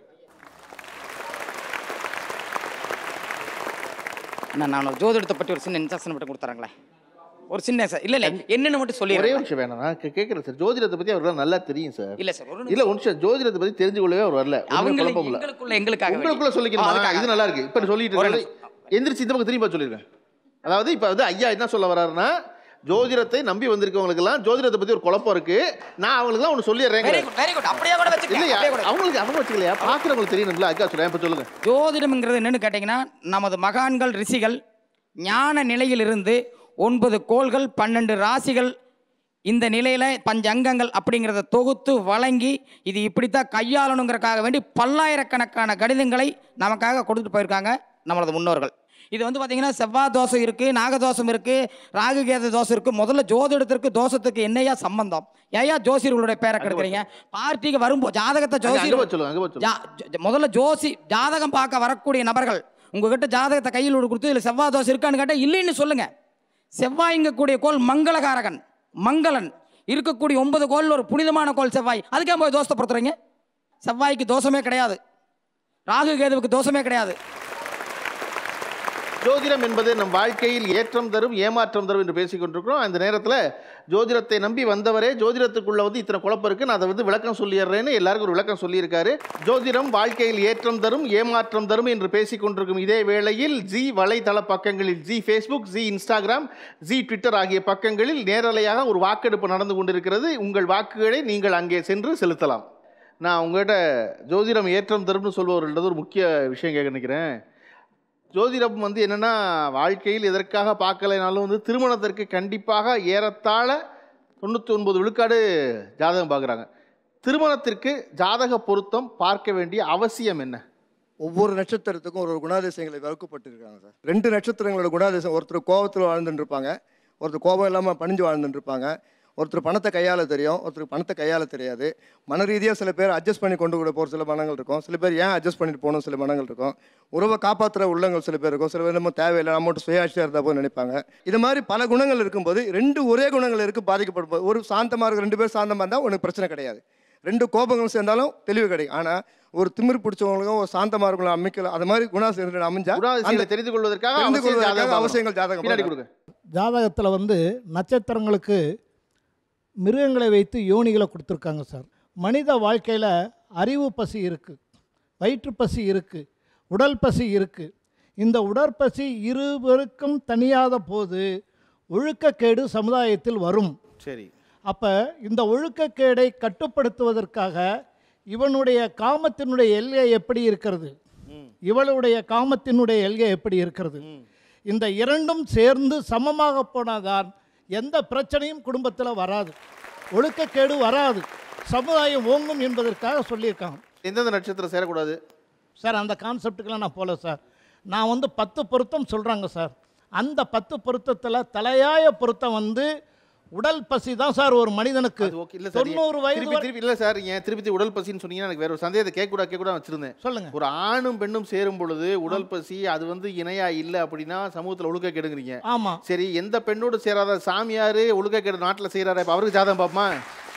B: நான் நான் ஒரு ஜோதிடத்தை பற்றி ஒரு சின்ன இன்ஸ்ட்ரக்ஷன் மட்டும் கொடுத்துறாங்களேன் ஒரு சின்ன சார் இல்லை இல்லை என்னன்னு மட்டும்
A: ஒரே
B: சொல்லிடுறேன்
A: ஒரு விஷயம் வேணாம் நான் கே- கேட்கிறேன் சார் ஜோதிடத்தை பத்தி அவருக்கு நல்லா தெரியும் சார்
B: இல்லை சார் ஒரு
A: இல்ல ஒரு நிமிஷம் ஜோதிடத்தை பத்தி தெரிஞ்சு கொள்ளவே அவர் வரல ஒண்ணுமே
B: அவங்க
A: குழப்பம் இல்ல
B: எங்களுக்குள்ள எங்களுக்காக வேண்டி.
A: உங்களுக்குள்ள
B: ஆ,
A: சொல்லிக்கணுமா
B: அதுக்காக.
A: இது நல்லா இருக்கு இப்ப சொல்லிட்டு
B: ஒரு
A: இருக்கிறது எந்திரிச்சு இந்த பக்கம் திரும்பி சொல்லிருக்கேன் அதாவது இப்ப வந்து ஐயா என்ன சொல்ல வர்றாருன்னா ஜோதிடத்தை நம்பி வந்திருக்கவங்களுக்கு எல்லாம் ஜோதிடத்தை பத்தி ஒரு குழப்பம் இருக்கு நான் அவங்களுக்கு எல்லாம் ஒன்று சொல்லிடுறேன்
B: வெரி குட் வெரி குட் அப்படியே கூட வச்சுக்கலாம்
A: இல்லையா
B: அப்படியே கூட
A: அவங்களுக்கு அவங்க வச்சுக்கலையா பாக்குறவங்களுக்கு தெரியணும்ல அதுக்காக சொல்றேன் இப்ப சொல்லுங்க
B: ஜோதிடம்ங்கிறது என்னன்னு கேட்டிங்கன்னா நமது மகான்கள் ரிஷிகள் ஞான நிலையிலிருந்து ஒன்பது கோள்கள் பன்னெண்டு ராசிகள் இந்த நிலையில் பஞ்சங்கங்கள் அப்படிங்கிறத தொகுத்து வழங்கி இது இப்படித்தான் கையாளணுங்கிறக்காக வேண்டி பல்லாயிரக்கணக்கான கடிதங்களை நமக்காக கொடுத்துட்டு போயிருக்காங்க நம்மளது முன்னோர்கள் இது வந்து பார்த்தீங்கன்னா செவ்வாய் தோஷம் இருக்குது நாகதோஷம் இருக்குது ராகுகேத தோஷம் இருக்குது முதல்ல ஜோதிடத்திற்கு தோஷத்துக்கு என்னையா சம்பந்தம் ஏயா ஜோசியர்களுடைய பேரை கெடுக்குறீங்க பார்ட்டிக்கு வரும்போது ஜாதகத்தை
A: அங்க- அங்க
B: ஜோசியர்
A: போய் சொல்லுங்க அங்க போய் சொல்லுங்க
B: ஜா- ஜ- முதல்ல ஜோசி ஜாதகம் பார்க்க வரக்கூடிய நபர்கள் உங்ககிட்ட ஜாதகத்தை கையில் கொடுத்து இதில் செவ்வாய் தோசை இருக்கான்னு கேட்டால் இல்லைன்னு சொல்லுங்க செவ்வாய்ங்கக்கூடிய கோள் மங்களகாரகன் மங்களன் இருக்கக்கூடிய ஒன்பது கோள் ஒரு புனிதமான கோள் செவ்வாய் அதுக்கே போய் தோசத்தை பொறுத்துறீங்க செவ்வாய்க்கு தோஷமே கிடையாது ராகு கேதுவுக்கு தோஷமே கிடையாது
A: ஜோதிடம் என்பது நம் வாழ்க்கையில் ஏற்றம் தரும் ஏமாற்றம் தரும் என்று பேசிக் கொண்டிருக்கிறோம் அந்த நேரத்தில் ஜோதிடத்தை நம்பி வந்தவரே ஜோதிடத்துக்குள்ள வந்து இத்தனை குழப்பம் இருக்கு நான் அதை வந்து விளக்கம் சொல்லிடுறேன்னு எல்லாருக்கும் ஒரு விளக்கம் சொல்லியிருக்காரு ஜோதிடம் வாழ்க்கையில் ஏற்றம் தரும் ஏமாற்றம் தரும் என்று பேசிக் கொண்டிருக்கும் இதே வேளையில் ஜி வலைதள பக்கங்களில் G Facebook G Instagram G Twitter ஆகிய பக்கங்களில் நேரலையாக ஒரு வாக்கெடுப்பு நடந்து கொண்டிருக்கிறது உங்கள் வாக்குகளை நீங்கள் அங்கே சென்று செலுத்தலாம் நான் உங்கள்கிட்ட ஜோதிடம் ஏற்றம் தரும்னு சொல்பவர்கள்ட்ட ஒரு முக்கிய விஷயம் கேட்க நினைக்கிறேன் ஜோதிடம் வந்து என்னென்னா வாழ்க்கையில் எதற்காக பார்க்கலைனாலும் வந்து திருமணத்திற்கு கண்டிப்பாக ஏறத்தாழ தொண்ணூற்றி ஒன்பது விழுக்காடு ஜாதகம் பார்க்குறாங்க திருமணத்திற்கு ஜாதக பொருத்தம் பார்க்க வேண்டிய அவசியம் என்ன
L: ஒவ்வொரு நட்சத்திரத்துக்கும் ஒரு ஒரு குணாதிசயங்களை வகுக்கப்பட்டிருக்காங்க சார் ரெண்டு நட்சத்திரங்களோட குணாதிசயம் ஒருத்தர் கோபத்தில் வாழ்ந்துட்டு இருப்பாங்க ஒருத்தர் கோபம் இல்லாமல் பணிஞ்சு வாழ்ந்துட்டு இருப்பாங்க ஒருத்தர் பணத்தை கையாள தெரியும் ஒருத்தருக்கு பணத்தை கையாள தெரியாது மன ரீதியாக சில பேர் அட்ஜஸ்ட் பண்ணி கொண்டு கூட போகிற சில மனங்கள் இருக்கும் சில பேர் ஏன் அட்ஜஸ்ட் பண்ணிட்டு போகணும் சில மனங்கள் இருக்கும் உறவை காப்பாற்றுற உள்ளங்கள் சில பேர் இருக்கும் சில பேர் நம்ம தேவையில்லை நம்ம மட்டும் சுயாட்சியாக இருந்தால் போது நினைப்பாங்க இது மாதிரி பல குணங்கள் இருக்கும்போது ரெண்டு ஒரே குணங்கள் இருக்கு பாதிக்கப்படும் போது ஒரு சாந்தமாக இருக்க ரெண்டு பேர் சாந்தமாக இருந்தால் உனக்கு பிரச்சனை கிடையாது ரெண்டு கோபங்கள் சேர்ந்தாலும் தெளிவு கிடைக்கும் ஆனால் ஒரு திமிர் பிடிச்சவங்களுக்கும் ஒரு சாந்தமாக இருக்கலாம் அமைக்கல அது மாதிரி குணாதிசயம் அமைஞ்சா
A: குணாதிசயங்களை
L: அந்த-
A: தெரிந்து கொள்வதற்காக
L: தெரிந்து
A: அவசியம்
L: கொள்வதற்காக
A: ஜாதகம்
L: அவசியங்கள் ஜாதகம்
A: பின்னாடி
L: பார்க்கணும்.
A: கொடுங்க
F: ஜாதகத்தில் வந்து நட்சத்திரங்களுக்கு மிருகங்களை வைத்து யோனிகளை கொடுத்துருக்காங்க சார் மனித வாழ்க்கையில் அறிவு பசி இருக்குது வயிற்று பசி இருக்குது உடல் பசி இருக்குது இந்த உடற்பசி இருவருக்கும் தனியாத போது ஒழுக்கக்கேடு சமுதாயத்தில் வரும்
A: சரி
F: அப்போ இந்த ஒழுக்கக்கேடை கட்டுப்படுத்துவதற்காக இவனுடைய காமத்தினுடைய எல்லை எப்படி இருக்கிறது இவளுடைய காமத்தினுடைய எல்கை எப்படி இருக்கிறது இந்த இரண்டும் சேர்ந்து சமமாக போனாதான் எந்த பிரச்சனையும் குடும்பத்தில் வராது ஒழுக்கக்கேடு வராது சமுதாயம் ஓங்கும் என்பதற்காக சொல்லியிருக்காங்க
A: எந்தெந்த நட்சத்திரம் சேரக்கூடாது
F: சார் அந்த கான்செப்டுக்கெல்லாம் நான் போகல சார் நான் வந்து பத்து பொருத்தம் சொல்கிறாங்க சார் அந்த பத்து பொருத்தத்தில் தலையாய பொருத்தம் வந்து உடல் பசி தான் சார் ஒரு மனிதனுக்கு
A: இல்ல சார்
F: தொண்ணூறு வயது
A: திருப்பி திருப்பி இல்ல சார் ஏன் திருப்பி திருப்பி உடல் பசின்னு சொன்னீங்கன்னா எனக்கு வேற ஒரு சந்தேகத்தை கேட்க கூட கேட்க கூட வச்சிருந்தேன்
F: சொல்லுங்க
A: ஒரு ஆணும் பெண்ணும் சேரும் பொழுது உடல் பசி அது வந்து இணையா இல்ல அப்படின்னா சமூகத்துல ஒழுக்க கெடுங்கிறீங்க
F: ஆமா
A: சரி எந்த பெண்ணோடு சேராத சாமியாரு ஒழுக்க கெடு நாட்டுல செய்யறாரு இப்ப அவருக்கு ஜாதகம் பார்ப்போமா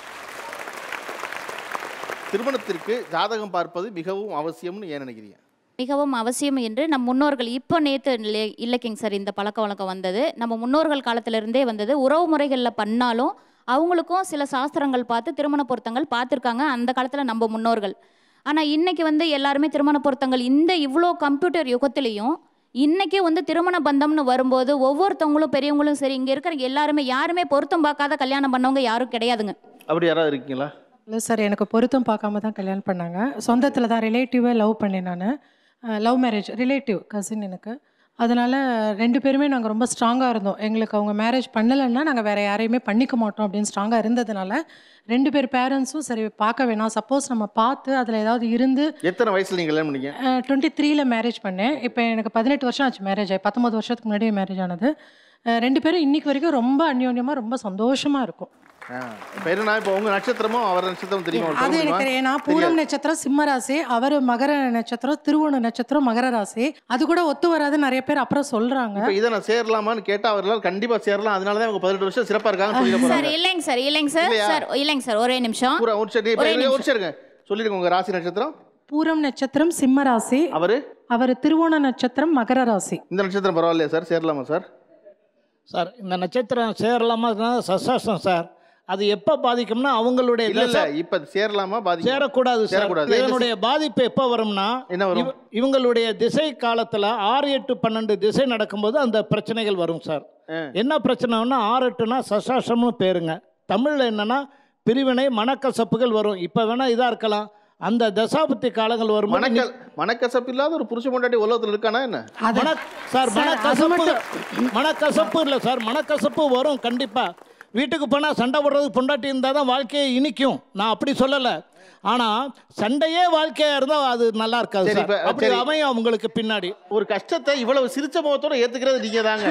A: திருமணத்திற்கு ஜாதகம் பார்ப்பது மிகவும் அவசியம்னு ஏன் நினைக்கிறீங்க
E: மிகவும் அவசியம் என்று நம் முன்னோர்கள் இப்போ நேற்று இல்லைக்கிங் சார் இந்த பழக்க வழக்கம் வந்தது நம்ம முன்னோர்கள் காலத்திலிருந்தே வந்தது உறவு முறைகளில் பண்ணாலும் அவங்களுக்கும் சில சாஸ்திரங்கள் பார்த்து திருமண பொருத்தங்கள் பார்த்துருக்காங்க அந்த காலத்தில் நம்ம முன்னோர்கள் ஆனால் இன்னைக்கு வந்து எல்லாருமே திருமண பொருத்தங்கள் இந்த இவ்வளோ கம்ப்யூட்டர் யுகத்திலையும் இன்னைக்கே வந்து திருமண பந்தம்னு வரும்போது ஒவ்வொருத்தவங்களும் பெரியவங்களும் சரி இங்கே இருக்கிற எல்லாருமே யாருமே பொருத்தம் பார்க்காத கல்யாணம் பண்ணவங்க யாரும் கிடையாதுங்க
A: அப்படி யாராவது இருக்கீங்களா
M: இல்லை சார் எனக்கு பொருத்தம் பார்க்காம தான் கல்யாணம் பண்ணாங்க சொந்தத்தில் தான் ரிலேட்டிவே லவ் பண்ணேன் நான் லவ் மேரேஜ் ரிலேட்டிவ் கசின் எனக்கு அதனால் ரெண்டு பேருமே நாங்கள் ரொம்ப ஸ்ட்ராங்காக இருந்தோம் எங்களுக்கு அவங்க மேரேஜ் பண்ணலைன்னா நாங்கள் வேறு யாரையுமே பண்ணிக்க மாட்டோம் அப்படின்னு ஸ்ட்ராங்காக இருந்ததுனால ரெண்டு பேர் பேரண்ட்ஸும் சரி பார்க்க வேணாம் சப்போஸ் நம்ம பார்த்து அதில் ஏதாவது இருந்து
A: எத்தனை வயசுல நீங்க கல்யாணம் பண்ணீங்க
M: டுவெண்ட்டி த்ரீல மேரேஜ் பண்ணேன் இப்போ எனக்கு பதினெட்டு வருஷம் ஆச்சு மேரேஜ் ஆகி பத்தொம்பது வருஷத்துக்கு முன்னாடியே மேரேஜ் ஆனது அஹ் ரெண்டு பேரும் இன்னைக்கு வரைக்கும் ரொம்ப அந்யோன்யமாக ரொம்ப சந்தோஷமாக இருக்கும்
A: ஆ. இப்ப என்னன்னா இப்போ உங்க நட்சத்திரமும் அவர் நட்சத்திரம் தெரியுமா உங்களுக்கு
M: அது
A: சொல்ல
M: எனக்கு
A: முடியுமா?
M: தெரியும் நான் பூரம் நட்சத்திரம் சிம்ம ராசி அவர் மகர நட்சத்திரம் திருவோண நட்சத்திரம் மகர ராசி அது கூட ஒத்து வராது நிறைய பேர் அப்புறம் சொல்றாங்க
A: இப்ப இதை நான் சேரலாமான்னு கேட்டா அவர்களால் கண்டிப்பா சேரலாம் அதனால தான் அவங்க பதினெட்டு வருஷம் சிறப்பா இருக்காங்கன்னு சொல்லிட
E: சார்
A: போறாங்க
E: இல்லைங்க சார் இல்லைங்க சார்
A: இல்லையா?
E: சார் இல்லைங்க சார் ஒரே நிமிஷம்
A: பூரா ஒரு சரி இப்ப
E: ஒரே
A: இருங்க, ஒரு
E: நிமிஷம்.
A: சரிங்க சொல்லிருங்க உங்க ராசி நட்சத்திரம்
M: பூரம் நட்சத்திரம் சிம்ம ராசி
A: அவரு
M: அவர் திருவோண நட்சத்திரம் மகர ராசி
A: இந்த நட்சத்திரம் பரவாயில்லையா சார் சேரலாமா சார்
F: சார் இந்த நட்சத்திரம் சேரலாமா சசாசம் சார் அது எப்போ பாதிக்கும்னா அவங்களுடைய
A: இல்ல இல்ல
F: தசை-
A: இப்ப சேரலாமா பாதி
F: சேரக்கூடாது சார்
A: சேரக்கூடாது
F: இதனுடைய பாதிப்பு எப்போ வரும்னா
A: என்ன வரும்?
F: இவ- இவங்களுடைய திசை காலத்தில் ஆறு எட்டு பன்னெண்டு திசை நடக்கும்போது அந்த பிரச்சனைகள் வரும் சார் என்ன பிரச்சனைன்னா ஆறு எட்டுனா சசாசம்னு பேருங்க தமிழில் என்னன்னா பிரிவினை மனக்கசப்புகள் வரும் இப்போ வேணா இதாக இருக்கலாம் அந்த தசாபுத்தி காலங்கள் வரும்
A: மனக்க மனக்கசப்பு இல்லாத ஒரு புருஷ பொண்டாட்டி உலகத்துல இருக்கானா என்ன
F: மன சார்
M: சார், அது
F: மனக்கசப்பு மனக்கசப்பு இல்லை சார் மனக்கசப்பு வரும் கண்டிப்பாக வீட்டுக்கு போனால் சண்டை போடுறதுக்கு பொண்டாட்டி இருந்தால் தான் வாழ்க்கையை இனிக்கும் நான் அப்படி சொல்லலை ஆனால் சண்டையே வாழ்க்கையாக இருந்தால் அது நல்லா இருக்காது
A: சரி,
F: சார்.
A: இப்ப-
F: அப்படி
A: சரி.
F: அமையும் அவங்களுக்கு பின்னாடி
A: ஒரு கஷ்டத்தை இவ்வளவு சிரிச்ச முகத்தோட ஏத்துக்கிறது நீங்க தாங்க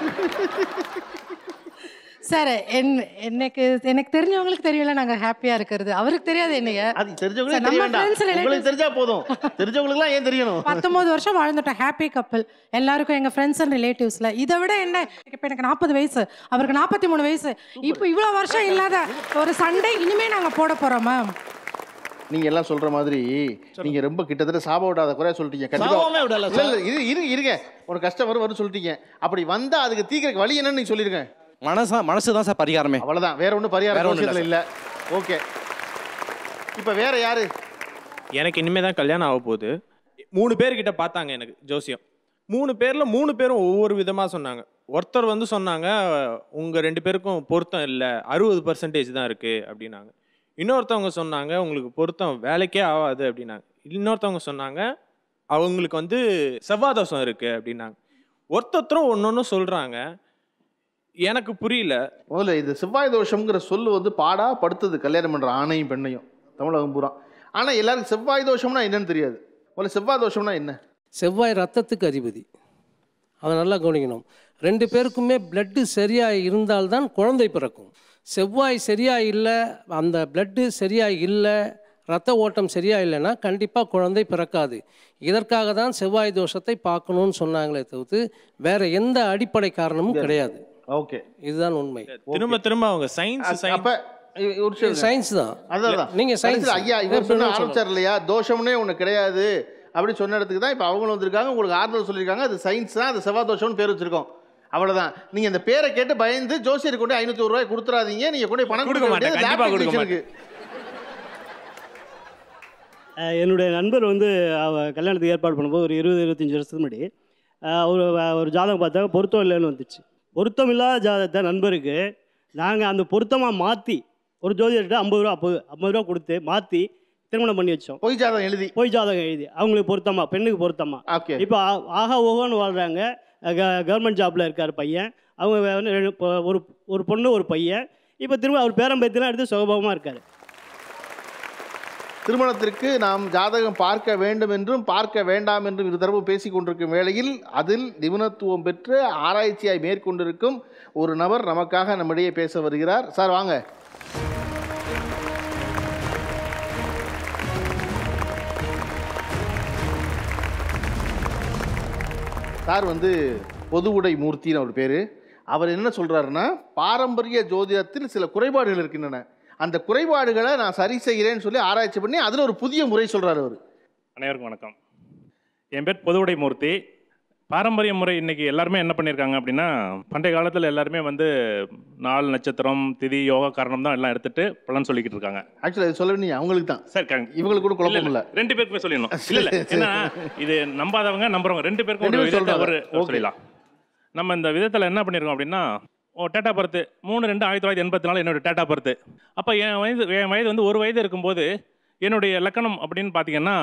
M: சார் என் எனக்கு எனக்கு தெரிஞ்சவங்களுக்கு தெரியல நாங்க ஹாப்பியா இருக்கிறது அவருக்கு தெரியாது என்னைய
A: அது தெரிஞ்சவங்களுக்கு
M: சார்,
A: தெரிய
M: நம்ம
A: வேண்டாம்
M: friends, relatives-
A: உங்களுக்கு தெரிஞ்சா போதும் தெரிஞ்சவங்களுக்குலாம் ஏன் தெரியணும்
M: பத்தொன்பது வருஷம் வாழ்ந்துட்டோம் ஹாப்பி கப்பல் எல்லாருக்கும் எங்க ஃப்ரெண்ட்ஸ் அண்ட் ரிலேட்டிவ்ஸ்ல இதை விட என்ன இப்போ எனக்கு நாற்பது வயசு அவருக்கு நாற்பத்தி மூணு வயசு இப்போ இவ்வளோ வருஷம் இல்லாத ஒரு சண்டை இனிமே நாங்க போட போறோம் மேம்
A: நீங்க எல்லாம் சொல்ற மாதிரி நீங்க ரொம்ப கிட்டத்தட்ட சாப விடாத குறைய சொல்லிட்டீங்க
N: சாபமே விடல
A: இல்ல இல்ல இது இரு இருங்க ஒரு கஷ்டம் வரும் வரும் சொல்லிட்டீங்க அப்படி வந்தா அதுக்கு தீர்க்க வழி என்னன்னு நீங்க சொல்லிருங்க
N: மனசா மனசு தான் சார் பரிகாரமே
A: அவ்வளவுதான் வேற ஒன்றும்
N: வேற
A: பரிகாரம்
N: ஒண்ணும் இல்ல
A: விஷயத்துல இல்ல ஓகே இப்போ வேற யாரு
O: எனக்கு இனிமே தான் கல்யாணம் ஆக போகுது மூணு பேர்கிட்ட பார்த்தாங்க எனக்கு ஜோசியம் மூணு பேரில் மூணு பேரும் ஒவ்வொரு விதமாக சொன்னாங்க ஒருத்தர் வந்து சொன்னாங்க உங்கள் ரெண்டு பேருக்கும் பொருத்தம் இல்லை அறுபது பர்சன்டேஜ் தான் இருக்குது அப்படின்னாங்க இன்னொருத்தவங்க சொன்னாங்க உங்களுக்கு பொருத்தம் வேலைக்கே ஆகாது அப்படின்னாங்க இன்னொருத்தவங்க சொன்னாங்க அவங்களுக்கு வந்து செவ்வாய் தோஷம் இருக்குது அப்படின்னாங்க ஒருத்தொருத்தரும் ஒன்று ஒன்று சொல்கிறாங்க எனக்கு புரியல
A: முதல்ல இது செவ்வாய் தோஷம்ங்கிற சொல்லு வந்து பாடா படுத்துது கல்யாணம் பண்ற ஆணையும் பெண்ணையும் தமிழகம் பூரா ஆனா எல்லாருக்கும் செவ்வாய் தோஷம்னா என்னன்னு தெரியாது முதல்ல செவ்வாய் தோஷம்னா என்ன
D: செவ்வாய் ரத்தத்துக்கு அதிபதி அதை நல்லா கவனிக்கணும் ரெண்டு பேருக்குமே பிளட்டு சரியாக இருந்தால்தான் குழந்தை பிறக்கும் செவ்வாய் சரியாக இல்லை அந்த பிளட்டு சரியாக இல்லை ரத்த ஓட்டம் சரியாக இல்லைன்னா கண்டிப்பாக குழந்தை பிறக்காது இதற்காக தான் செவ்வாய் தோஷத்தை பார்க்கணும்னு சொன்னாங்களே தவிர்த்து வேற எந்த அடிப்படை காரணமும் கிடையாது
A: ஓகே
D: இதுதான் உண்மை
O: திரும்ப திரும்ப அவங்க சயின்ஸ்
A: அப்ப இ- ஒரு நிமிஷம் இருங்க.
D: சயின்ஸ் தான்
A: அதான்
D: நீங்க science.
A: கடைசியில ஐயா இவர்
D: எப்படி
A: சொன்ன
D: வேணாலும்
A: ஆரம்பிச்சார் இல்லையா தோஷம்னே ஒண்ணு கிடையாது அப்படி சொன்ன இடத்துக்கு தான் இப்போ அவங்களும் வந்திருக்காங்க உங்களுக்கு ஆறுதல் சொல்லியிருக்காங்க அது சயின்ஸ் தான் அது செவ்வாய் தோஷம்னு பேர் வச்சிருக்கோம் அவ்வளவுதான் நீங்க இந்த பேரை கேட்டு பயந்து ஜோசியர் கொண்டு ஐநூத்தி ரூபாய் கொடுத்துறாதீங்க நீங்க கொண்டு போய் பணம்
O: கொடுக்க
A: கொடுக்க
O: மாட்டேன்,
A: வேண்டியது
O: கண்டிப்பா
A: lab
O: கொடுக்க
A: technician-க்கு.
P: அஹ் என்னுடைய நண்பர் வந்து அவ கல்யாணத்துக்கு ஏற்பாடு பண்ணும்போது ஒரு இருபது இருபத்தஞ்சி வருஷத்துக்கு முன்னாடி அஹ் ஒரு ஒரு ஜாதகம் பார்த்தாங்க பொருத்தம் இல்லைன்னு வந்துச்சு பொருத்தம் இல்லாத ஜாதகத்தை நண்பருக்கு நாங்கள் அந்த பொருத்தமாக மாற்றி ஒரு ஜோதிடர்கிட்ட ஐம்பது ரூபா ஐம்பது ஐம்பது ரூபா கொடுத்து மாற்றி திருமணம் பண்ணி வச்சோம்
A: பொய் ஜாதகம் எழுதி
P: பொய் ஜாதகம் எழுதி அவங்களுக்கு பொருத்தமா பெண்ணுக்கு பொருத்தமா
A: ஓகே
P: இப்போ ஆ- ஆஹா ஓஹோன்னு வாழ்கிறாங்க கவர்மெண்ட் ஜாப்பில் இருக்கார் பையன் அவங்க வந்து ரெண்டு- இப்போ ஒரு ஒரு பொண்ணு ஒரு பையன் இப்போ திரும்ப அவர் பேரம்பேத்திலாம் எடுத்து சுகபோகமாக இருக்கார்
A: திருமணத்திற்கு நாம் ஜாதகம் பார்க்க வேண்டும் என்றும் பார்க்க வேண்டாம் என்றும் இருதரப்பு பேசிக் கொண்டிருக்கும் வேளையில் அதில் நிபுணத்துவம் பெற்று ஆராய்ச்சியாய் மேற்கொண்டிருக்கும் ஒரு நபர் நமக்காக நம்மிடையே பேச வருகிறார் சார் வாங்க சார் வந்து பொது உடை மூர்த்தின்னு அவர் பேர் அவர் என்ன சொல்றாருன்னா பாரம்பரிய ஜோதிடத்தில் சில குறைபாடுகள் இருக்கின்றன அந்த குறைபாடுகளை நான் சரி செய்கிறேன்னு சொல்லி ஆராய்ச்சி பண்ணி அதில் ஒரு புதிய முறை சொல்றாரு அவர்
Q: அனைவருக்கும் வணக்கம் என் பேர் பொதுவுடை மூர்த்தி பாரம்பரிய முறை இன்னைக்கு எல்லாருமே என்ன பண்ணியிருக்காங்க அப்படின்னா பண்டைய காலத்தில் எல்லாருமே வந்து நாள் நட்சத்திரம் திதி யோகா காரணம் தான் எல்லாம் எடுத்துட்டு பலன் சொல்லிக்கிட்டு இருக்காங்க
A: ஆக்சுவலி அது சொல்ல வேண்டிய அவங்களுக்கு தான்
Q: சரி கரெக்ட்.
A: இவங்களுக்கு கூட குழப்பம்
Q: இல்ல,
A: இல்லை
Q: ரெண்டு பேருக்குமே சொல்லிடணும் இல்ல இல்ல ஏன்னா இது நம்பாதவங்க நம்புறவங்க ரெண்டு பேருக்கும்
A: ரெண்டு
Q: ஒரு
A: பேரும்
Q: விதத்தை
A: சொல்றாங்க.
Q: ஒரு
A: Okay.
Q: சொல்லிடலாம் நம்ம இந்த விதத்தில் என்ன பண்ணியிருக்கோம் அப்படின்னா ஓ டேட்டா பர்த்து மூணு ரெண்டு ஆயிரத்தி தொள்ளாயிரத்தி எண்பத்தி நாலு என்னோட டேட்டா பர்த்து அப்போ என் வயது என் வயது வந்து ஒரு வயது இருக்கும்போது என்னுடைய லக்கணம் அப்படின்னு பார்த்தீங்கன்னா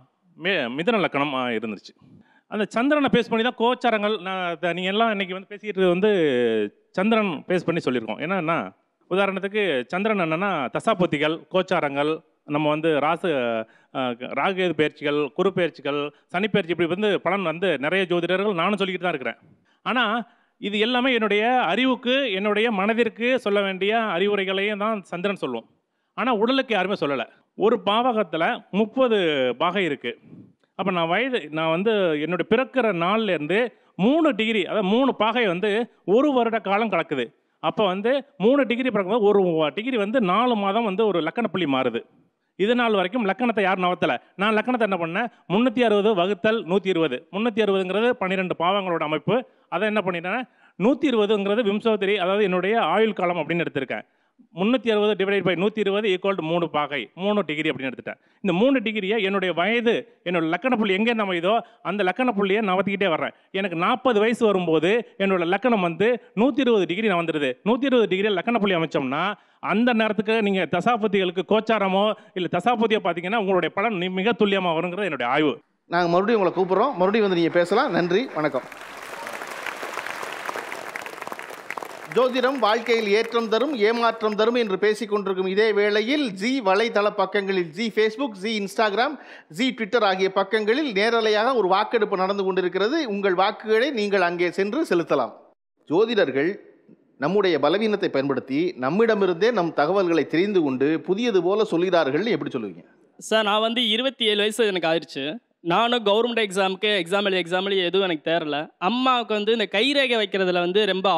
Q: மே மிதன லக்கணம் ஆ, இருந்துச்சு அந்த சந்திரனை பேஸ் பண்ணி தான் கோச்சாரங்கள் நான் நீங்கள் எல்லாம் இன்னைக்கு வந்து பேசிக்கிட்டு வந்து சந்திரன் பேஸ் பண்ணி சொல்லியிருக்கோம் என்னன்னா உதாரணத்துக்கு சந்திரன் என்னன்னா தசாபுத்திகள் கோச்சாரங்கள் நம்ம வந்து ராசு அஹ், ராகுகேது பயிற்சிகள் குரு பயிற்சிகள் சனி பயிற்சி இப்படி வந்து பலன் வந்து நிறைய ஜோதிடர்கள் நானும் சொல்லிக்கிட்டு தான் இருக்கிறேன் ஆனால் இது எல்லாமே என்னுடைய அறிவுக்கு என்னுடைய மனதிற்கு சொல்ல வேண்டிய அறிவுரைகளையும் தான் சந்திரன் சொல்லும் ஆனால் உடலுக்கு யாருமே சொல்லலை ஒரு பாவகத்தில் முப்பது பாகை இருக்குது அப்போ நான் வயது நான் வந்து என்னுடைய பிறக்கிற நாள்லேருந்து மூணு டிகிரி அதாவது மூணு பாகை வந்து ஒரு வருட காலம் கலக்குது அப்போ வந்து மூணு டிகிரி பிறக்கும்போது ஒரு டிகிரி வந்து நாலு மாதம் வந்து ஒரு லக்கண புள்ளி மாறுது இது நாள் வரைக்கும் லக்கணத்தை யாரும் நவத்தலை நான் லக்கணத்தை என்ன பண்ணேன் முந்நூற்றி அறுபது வகுத்தல் நூற்றி இருபது முந்நூற்றி அறுபதுங்கிறது பன்னிரெண்டு பாவங்களோட அமைப்பு அதை என்ன பண்ணிட்டேன் நூற்றி இருபதுங்கிறது விம்சோத்திரி அதாவது என்னுடைய ஆயுள் காலம் அப்படின்னு எடுத்திருக்கேன் முந்நூற்றி அறுபது டிவைட் பை நூற்றி இருபது ஈக்குவல் டு மூணு பாகை மூணு டிகிரி அப்படின்னு எடுத்துட்டேன் இந்த மூணு டிகிரியை என்னுடைய வயது என்னோட லக்கண புள்ளி எங்கே அமைதோ அந்த லக்கண புள்ளியை நவத்திக்கிட்டே வர்றேன் எனக்கு நாற்பது வயசு வரும்போது என்னோட லக்கணம் வந்து நூற்றி இருபது டிகிரி நான் வந்துடுது நூற்றி இருபது டிகிரி லக்கண புள்ளி அமைச்சோம்னா அந்த நேரத்துக்கு நீங்கள் தசாபதிகளுக்கு கோச்சாரமோ இல்லை தசாபதியோ பார்த்தீங்கன்னா உங்களுடைய பலன் நி- மிக துல்லியமாக வருங்கிறது என்னுடைய ஆய்வு
A: நாங்கள் மறுபடியும் உங்களை கூப்பிட்றோம் மறுபடியும் வந்து நீங்கள் பேசலாம் நன்றி வணக்கம் ஜோதிடம் வாழ்க்கையில் ஏற்றம் தரும் ஏமாற்றம் தரும் என்று பேசிக் கொண்டிருக்கும் இதே வேளையில் ஜி வலைதள பக்கங்களில் G Facebook G Instagram G Twitter ஆகிய பக்கங்களில் நேரலையாக ஒரு வாக்கெடுப்பு நடந்து கொண்டிருக்கிறது உங்கள் வாக்குகளை நீங்கள் அங்கே சென்று செலுத்தலாம் ஜோதிடர்கள் நம்முடைய பலவீனத்தை பயன்படுத்தி நம்மிடமிருந்தே நம் தகவல்களை தெரிந்து கொண்டு புதியது போல சொல்கிறார்கள் எப்படி சொல்லுவீங்க
R: சார் நான் வந்து இருபத்தி ஏழு வயசு எனக்கு ஆயிடுச்சு நானும் கவர்மெண்ட் எக்ஸாமுக்கு எக்ஸாம் எழுதி எக்ஸாம் எழுதி எதுவும் எனக்கு தேரல அம்மாவுக்கு வந்து இந்த கைரேகை வைக்கிறதுல வந்து ரொம்ப ஆர்வம்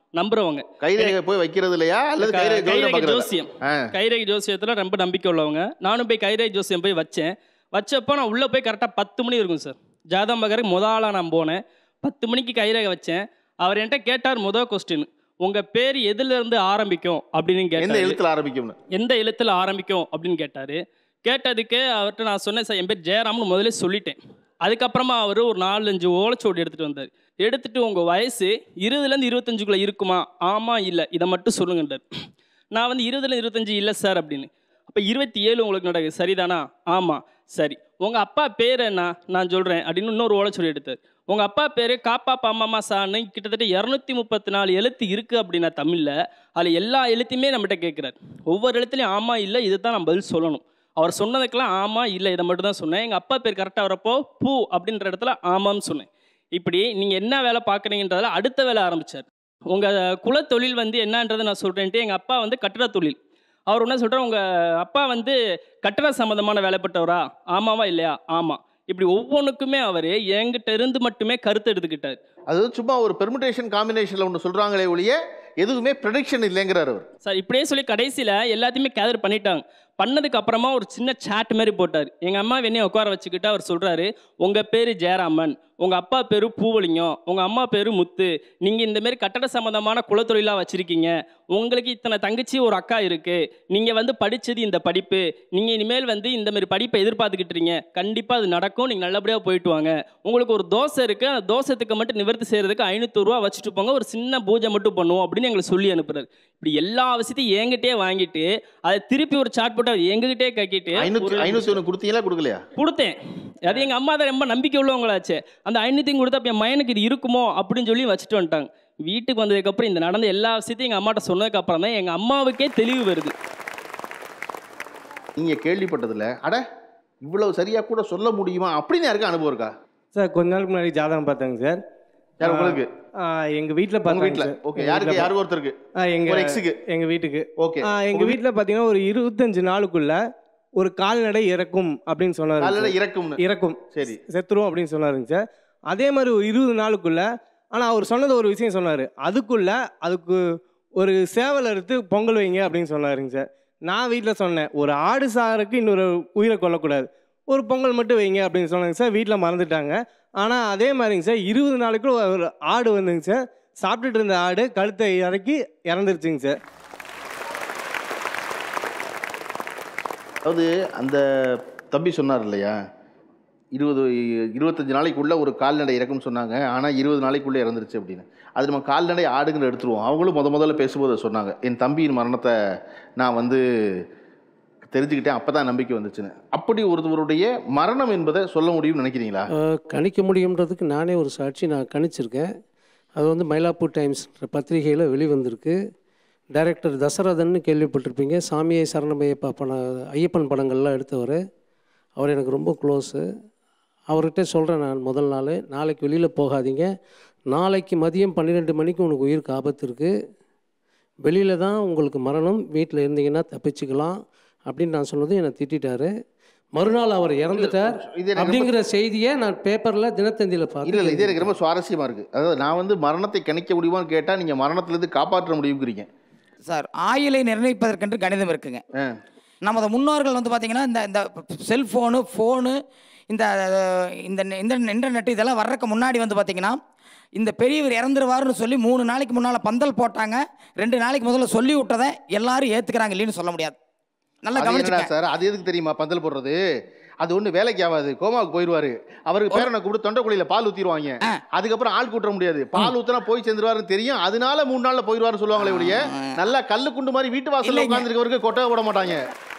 R: நம்புறவங்க
A: கைரேகை போய் வைக்கிறது இல்லையா அல்லது
R: க-
A: கைரேகை ஜோதிடம்
R: கைரேகை
A: பார்க்கறதா?
R: ஜோசியம்
A: ஆ.
R: கைரேகை ஜோசியத்துல ரொம்ப நம்பிக்கை உள்ளவங்க நானும் போய் கைரேகை ஜோசியம் போய் வச்சேன் வச்சப்போ நான் உள்ள போய் கரெக்டாக பத்து மணி இருக்கும் சார் ஜாதம் பார்க்கறதுக்கு முத ஆளா நான் போனேன் பத்து மணிக்கு கைரேகை வச்சேன் அவர் என்கிட்ட கேட்டார் முதல் கொஸ்டின் உங்க பேர் எதுல இருந்து ஆரம்பிக்கும் அப்படின்னு
A: எந்த
R: கேட்டாரு
A: எழுத்துல ஆரம்பிக்கும்னு
R: எந்த எழுத்துல ஆரம்பிக்கும் அப்படின்னு கேட்டாரு கேட்டதுக்கு அவர்கிட்ட நான் சொன்னேன் சார் என் பேர் ஜெயராம்னு முதல்ல சொல்லிட்டேன் அதுக்கப்புறமா அவர் ஒரு நாலஞ்சு ஓலைச்சுவடி எடுத்துட்டு வந்தார் எடுத்துட்டு உங்க வயசு இருபதுலேருந்து இருபத்தஞ்சுக்குள்ள இருக்குமா ஆமா இல்லை இதை மட்டும் சொல்லுங்கன்றார் நான் வந்து இருபதுல இருபத்தஞ்சு இல்லை சார் அப்படின்னு அப்போ இருபத்தி ஏழு உங்களுக்கு நடக்குது சரிதானா ஆமாம் சரி உங்கள் அப்பா பேர் என்ன நான் சொல்கிறேன் அப்படின்னு இன்னொரு ஓலைச்சுவடி எடுத்தார் உங்கள் அப்பா பேர் காப்பா பாமாமா சான்னு கிட்டத்தட்ட இரநூத்தி முப்பத்தி நாலு எழுத்து இருக்குது அப்படின்னா தமிழில் அதில் எல்லா எழுத்தையுமே நம்மகிட்ட கேட்குறாரு ஒவ்வொரு எழுத்துலையும் ஆமாம் இல்லை இதை தான் நான் பதில் சொல்லணும் அவர் சொன்னதுக்கெல்லாம் ஆமாம் இல்லை இதை மட்டும் தான் சொன்னேன் எங்கள் அப்பா பேர் கரெக்டாக வரப்போ பூ அப்படின்ற இடத்துல ஆமாம்னு சொன்னேன் இப்படி நீங்கள் என்ன வேலை பார்க்குறீங்கன்றதில் அடுத்த வேலை ஆரம்பித்தார் உங்கள் குலத்தொழில் வந்து என்னன்றதை நான் சொல்கிறேன்ட்டு எங்கள் அப்பா வந்து கட்டட தொழில் அவர் என்ன சொல்கிறார் உங்கள் அப்பா வந்து கட்டட சம்மந்தமான வேலைப்பட்டவரா ஆமாவா இல்லையா ஆமாம் இப்படி ஒவ்வொன்றுக்குமே அவர் என்கிட்ட இருந்து மட்டுமே கருத்து எடுத்துக்கிட்டார்
A: அது சும்மா ஒரு பெர்முடேஷன் காம்பினேஷன்ல ஒன்று சொல்றாங்களே ஒழிய எதுவுமே ப்ரெடிக்ஷன் இல்லைங்கிறார் அவர்
R: சார் இப்படியே சொல்லி கடைசியில் எல்லாத்தையுமே கேதர் பண்ணிட்டாங்க பண்ணதுக்கு அப்புறமா ஒரு சின்ன சாட் மாதிரி போட்டார் எங்கள் அம்மா என்னைய உட்கார வச்சுக்கிட்டு அவர் சொல்கிறாரு உங்கள் பேர் ஜெயராமன் உங்கள் அப்பா பேர் பூவலிங்கம் உங்கள் அம்மா பேர் முத்து நீங்கள் இந்த மாதிரி கட்டட சம்மந்தமான குலத்தொழிலாக வச்சுருக்கீங்க உங்களுக்கு இத்தனை தங்கச்சி ஒரு அக்கா இருக்குது நீங்கள் வந்து படித்தது இந்த படிப்பு நீங்கள் இனிமேல் வந்து இந்த மாதிரி படிப்பை எதிர்பார்த்துக்கிட்டு இருக்கீங்க கண்டிப்பாக அது நடக்கும் நீங்கள் நல்லபடியாக போயிட்டு வாங்க உங்களுக்கு ஒரு தோசை இருக்குது அந்த தோசத்துக்கு மட்டும் நிவர்த்தி செய்கிறதுக்கு ஐநூற்றூறுவா வச்சுட்டு போங்க ஒரு சின்ன பூஜை மட்டும் பண்ணுவோம் அப்படின்னு எங்களை சொல்லி அனுப்புறாரு இப்படி எல்லா விஷயத்தையும் என்கிட்டயே வாங்கிட்டு அதை திருப்பி ஒரு சாட் போட்டு அவர் எங்ககிட்டயே கக்கிட்டு
A: ஐநூத்தி
R: ஒரு-
A: ஐநூத்தி ஒன்று கொடுத்தீங்களா கொடுக்கலையா
R: கொடுத்தேன் அது எங்கள் அம்மா தான் ரொம்ப நம்பிக்கை உள்ளவங்களாச்சே அந்த ஐநூத்தையும் கொடுத்தா அப்ப என் மயனுக்கு இது இருக்குமோ அப்படின்னு சொல்லி வச்சுட்டு வந்துட்டாங்க வீட்டுக்கு வந்ததுக்கப்புறம் இந்த நடந்த எல்லா விஷயத்தையும் எங்கள் அம்மாட்ட சொன்னதுக்கப்புறம் தான் எங்கள் அம்மாவுக்கே தெளிவு வருது
A: நீங்க கேள்விப்பட்டதுல அட இவ்வளவு சரியா கூட சொல்ல முடியுமா அப்படின்னு யாருக்கும் அனுபவம் இருக்கா
S: சார் கொஞ்ச நாளுக்கு முன்னாடி ஜாதகம் பார்த்தாங்க சார்
A: யார் உங்களுக்கு?
S: ஆ, எங்க வீட்டில்
A: உங்க
S: பார்த்தாங்க
A: வீட்ல
S: சார்.
A: ஓகே
S: எங்க
A: யாருக்கு
S: வீட்ல
A: யாருக்கு ஒருத்தருக்கு
S: ஆ, எங்க
A: ஒரு எக்ஸுக்கு
S: எங்க வீட்டுக்கு
A: ஓகே
S: ஆ, எங்க
A: உங்க
S: வீட்டில் பார்த்தீங்கன்னா ஒரு இருபத்தஞ்சு நாளுக்குள்ள ஒரு கால்நடை இறக்கும் அப்படின்னு சொன்னாரு
A: கால்நடை
S: சார்.
A: இறக்கும்னு.
S: இறக்கும்
A: சரி.
S: செத்துரும் அப்படின்னு சொன்னாருங்க சார் அதே மாதிரி ஒரு இருபது நாளுக்குள்ள ஆனால் அவர் சொன்னது ஒரு விஷயம் சொன்னார் அதுக்குள்ள அதுக்கு ஒரு சேவல் அறுத்து பொங்கல் வைங்க அப்படின்னு சொன்னாருங்க சார் நான் வீட்டில் சொன்னேன் ஒரு ஆடு சாகருக்கு இன்னொரு உயிரை கொல்லக்கூடாது ஒரு பொங்கல் மட்டும் வைங்க அப்படின்னு சொன்னாங்க சார் வீட்டில் மறந்துட்டாங்க ஆனால் அதே மாதிரிங்க சார் இருபது நாளைக்குள்ள ஒரு ஆடு வந்துங்க சார் சாப்பிட்டுட்டு இருந்த ஆடு கழுத்தை இறக்கி இறந்துருச்சுங்க சார்
A: அதாவது அந்த தம்பி சொன்னார் இல்லையா இருபது இருபத்தஞ்சு நாளைக்குள்ள ஒரு கால்நடை இறக்கும்னு சொன்னாங்க ஆனால் இருபது நாளைக்குள்ளே இறந்துருச்சு அப்படின்னு அது நம்ம கால்நடை ஆடுங்கிற எடுத்துருவோம் அவங்களும் முத முதல்ல பேசும்போது அதை சொன்னாங்க என் தம்பியின் மரணத்தை நான் வந்து தெரிஞ்சுக்கிட்டேன் அப்போ தான் நம்பிக்கை வந்துச்சுன்னு அப்படி ஒருத்தவருடைய மரணம் என்பதை சொல்ல முடியும்னு நினைக்கிறீங்களா
D: அஹ், கணிக்க முடியுன்றதுக்கு நானே ஒரு சாட்சி நான் கணிச்சிருக்கேன் அது வந்து மயிலாப்பூர் டைம்ஸ்ன்ற பத்திரிகையில் வெளிவந்திருக்கு டைரக்டர் தசரதன்னு கேள்விப்பட்டிருப்பீங்க சாமியை சரணமையப்பா பட ஐயப்பன் படங்கள்லாம் எடுத்தவர் அவர் எனக்கு ரொம்ப க்ளோஸு அவர்கிட்ட சொல்கிறேன் நான் முதல் நாள் நாளைக்கு வெளியில் போகாதீங்க நாளைக்கு மதியம் பன்னிரெண்டு மணிக்கு உனக்கு உயிருக்கு ஆபத்து இருக்குது வெளியில் தான் உங்களுக்கு மரணம் வீட்டில் இருந்தீங்கன்னா தப்பிச்சுக்கலாம் அப்படின்னு நான் சொன்னது என்னை திட்டாரு மறுநாள் அவர் இறந்துட்டார்
A: இது எனக்கு ரொம்ப-
D: அப்படிங்கிற செய்தியை நான் பேப்பரில் தினத்தந்தியில்
A: இல்லை இல்லை இது
D: பார்த்தேன்
A: எனக்கு ரொம்ப சுவாரஸ்யமாக இருக்குது அதாவது நான் வந்து மரணத்தை கணிக்க முடியுமான்னு கேட்டால் நீங்கள் மரணத்திலேருந்து காப்பாற்ற முடியுங்கிறீங்க
B: சார் ஆயுளை நிர்ணயிப்பதற்கென்று கணிதம் இருக்குங்க நமது முன்னோர்கள் வந்து பார்த்தீங்கன்னா இந்த இந்த செல்ஃபோனு ஃபோனு இந்த இந்த இந்த இன்டர்நெட் இதெல்லாம் வர்றதுக்கு முன்னாடி வந்து பார்த்தீங்கன்னா இந்த பெரியவர் இறந்துருவாருன்னு சொல்லி மூணு நாளைக்கு முன்னால் பந்தல் போட்டாங்க ரெண்டு நாளைக்கு முதல்ல சொல்லி விட்டதை எல்லாரும் ஏற்றுக்கிறாங்க இல்லைன்னு சொல்ல முடியாது நல்லா
A: அது என்னடா
B: கவனிச்சுக்க
A: சார் அது எதுக்கு தெரியுமா பந்தல் போடுறது அது ஒண்ணு வேலைக்கு ஆகாது கோமாவுக்கு போயிடுவாரு அவருக்கு பேரனை கூப்பிட்டு தொண்டைக்குழியில பால் ஊத்திடுவாங்க அதுக்கப்புறம் ஆள் கூட்ட முடியாது பால் ஊத்தினா போய் சேர்ந்துருவாருன்னு தெரியும் அதனால மூணு நாள்ல போயிடுவாருன்னு சொல்லுவாங்களே ஒழிய நல்லா கல்லு குண்டு மாதிரி வீட்டு வாசல்ல
F: இல்லைங்க.
A: உட்காந்துருக்கவருக்கு கொட்டை போட மாட்டாங்க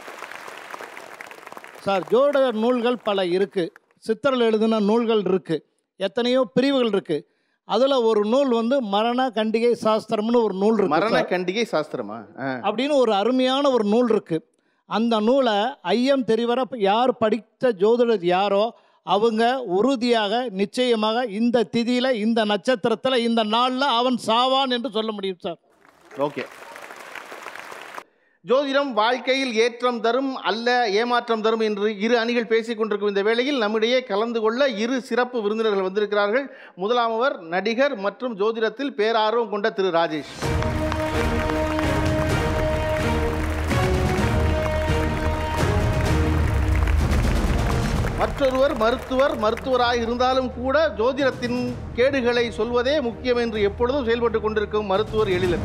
F: சார் ஜோட நூல்கள் பல இருக்குது சித்தரில் எழுதின நூல்கள் இருக்குது எத்தனையோ பிரிவுகள் இருக்குது அதில் ஒரு நூல் வந்து மரண கண்டிகை சாஸ்திரம்னு ஒரு நூல் இருக்கு
A: மரண
F: சார்.
A: கண்டிகை சாஸ்திரமா ஆ.
F: அப்படின்னு ஒரு அருமையான ஒரு நூல் இருக்குது அந்த நூலை ஐயம் தெரிவர யார் படித்த ஜோதிடர் யாரோ அவங்க உறுதியாக நிச்சயமாக இந்த திதியில் இந்த நட்சத்திரத்தில் இந்த நாளில் அவன் சாவான் என்று சொல்ல முடியும் சார்
A: ஓகே ஜோதிடம் வாழ்க்கையில் ஏற்றம் தரும் அல்ல ஏமாற்றம் தரும் என்று இரு அணிகள் பேசிக் கொண்டிருக்கும் இந்த வேளையில் நம்மிடையே கலந்து கொள்ள இரு சிறப்பு விருந்தினர்கள் வந்திருக்கிறார்கள் முதலாமவர் நடிகர் மற்றும் ஜோதிடத்தில் பேரார்வம் கொண்ட திரு ராஜேஷ் மற்றொருவர் மருத்துவர் மருத்துவராய் இருந்தாலும் கூட ஜோதிடத்தின் கேடுகளை சொல்வதே முக்கியம் என்று எப்பொழுதும் செயல்பட்டு கொண்டிருக்கும் மருத்துவர் எழிலன்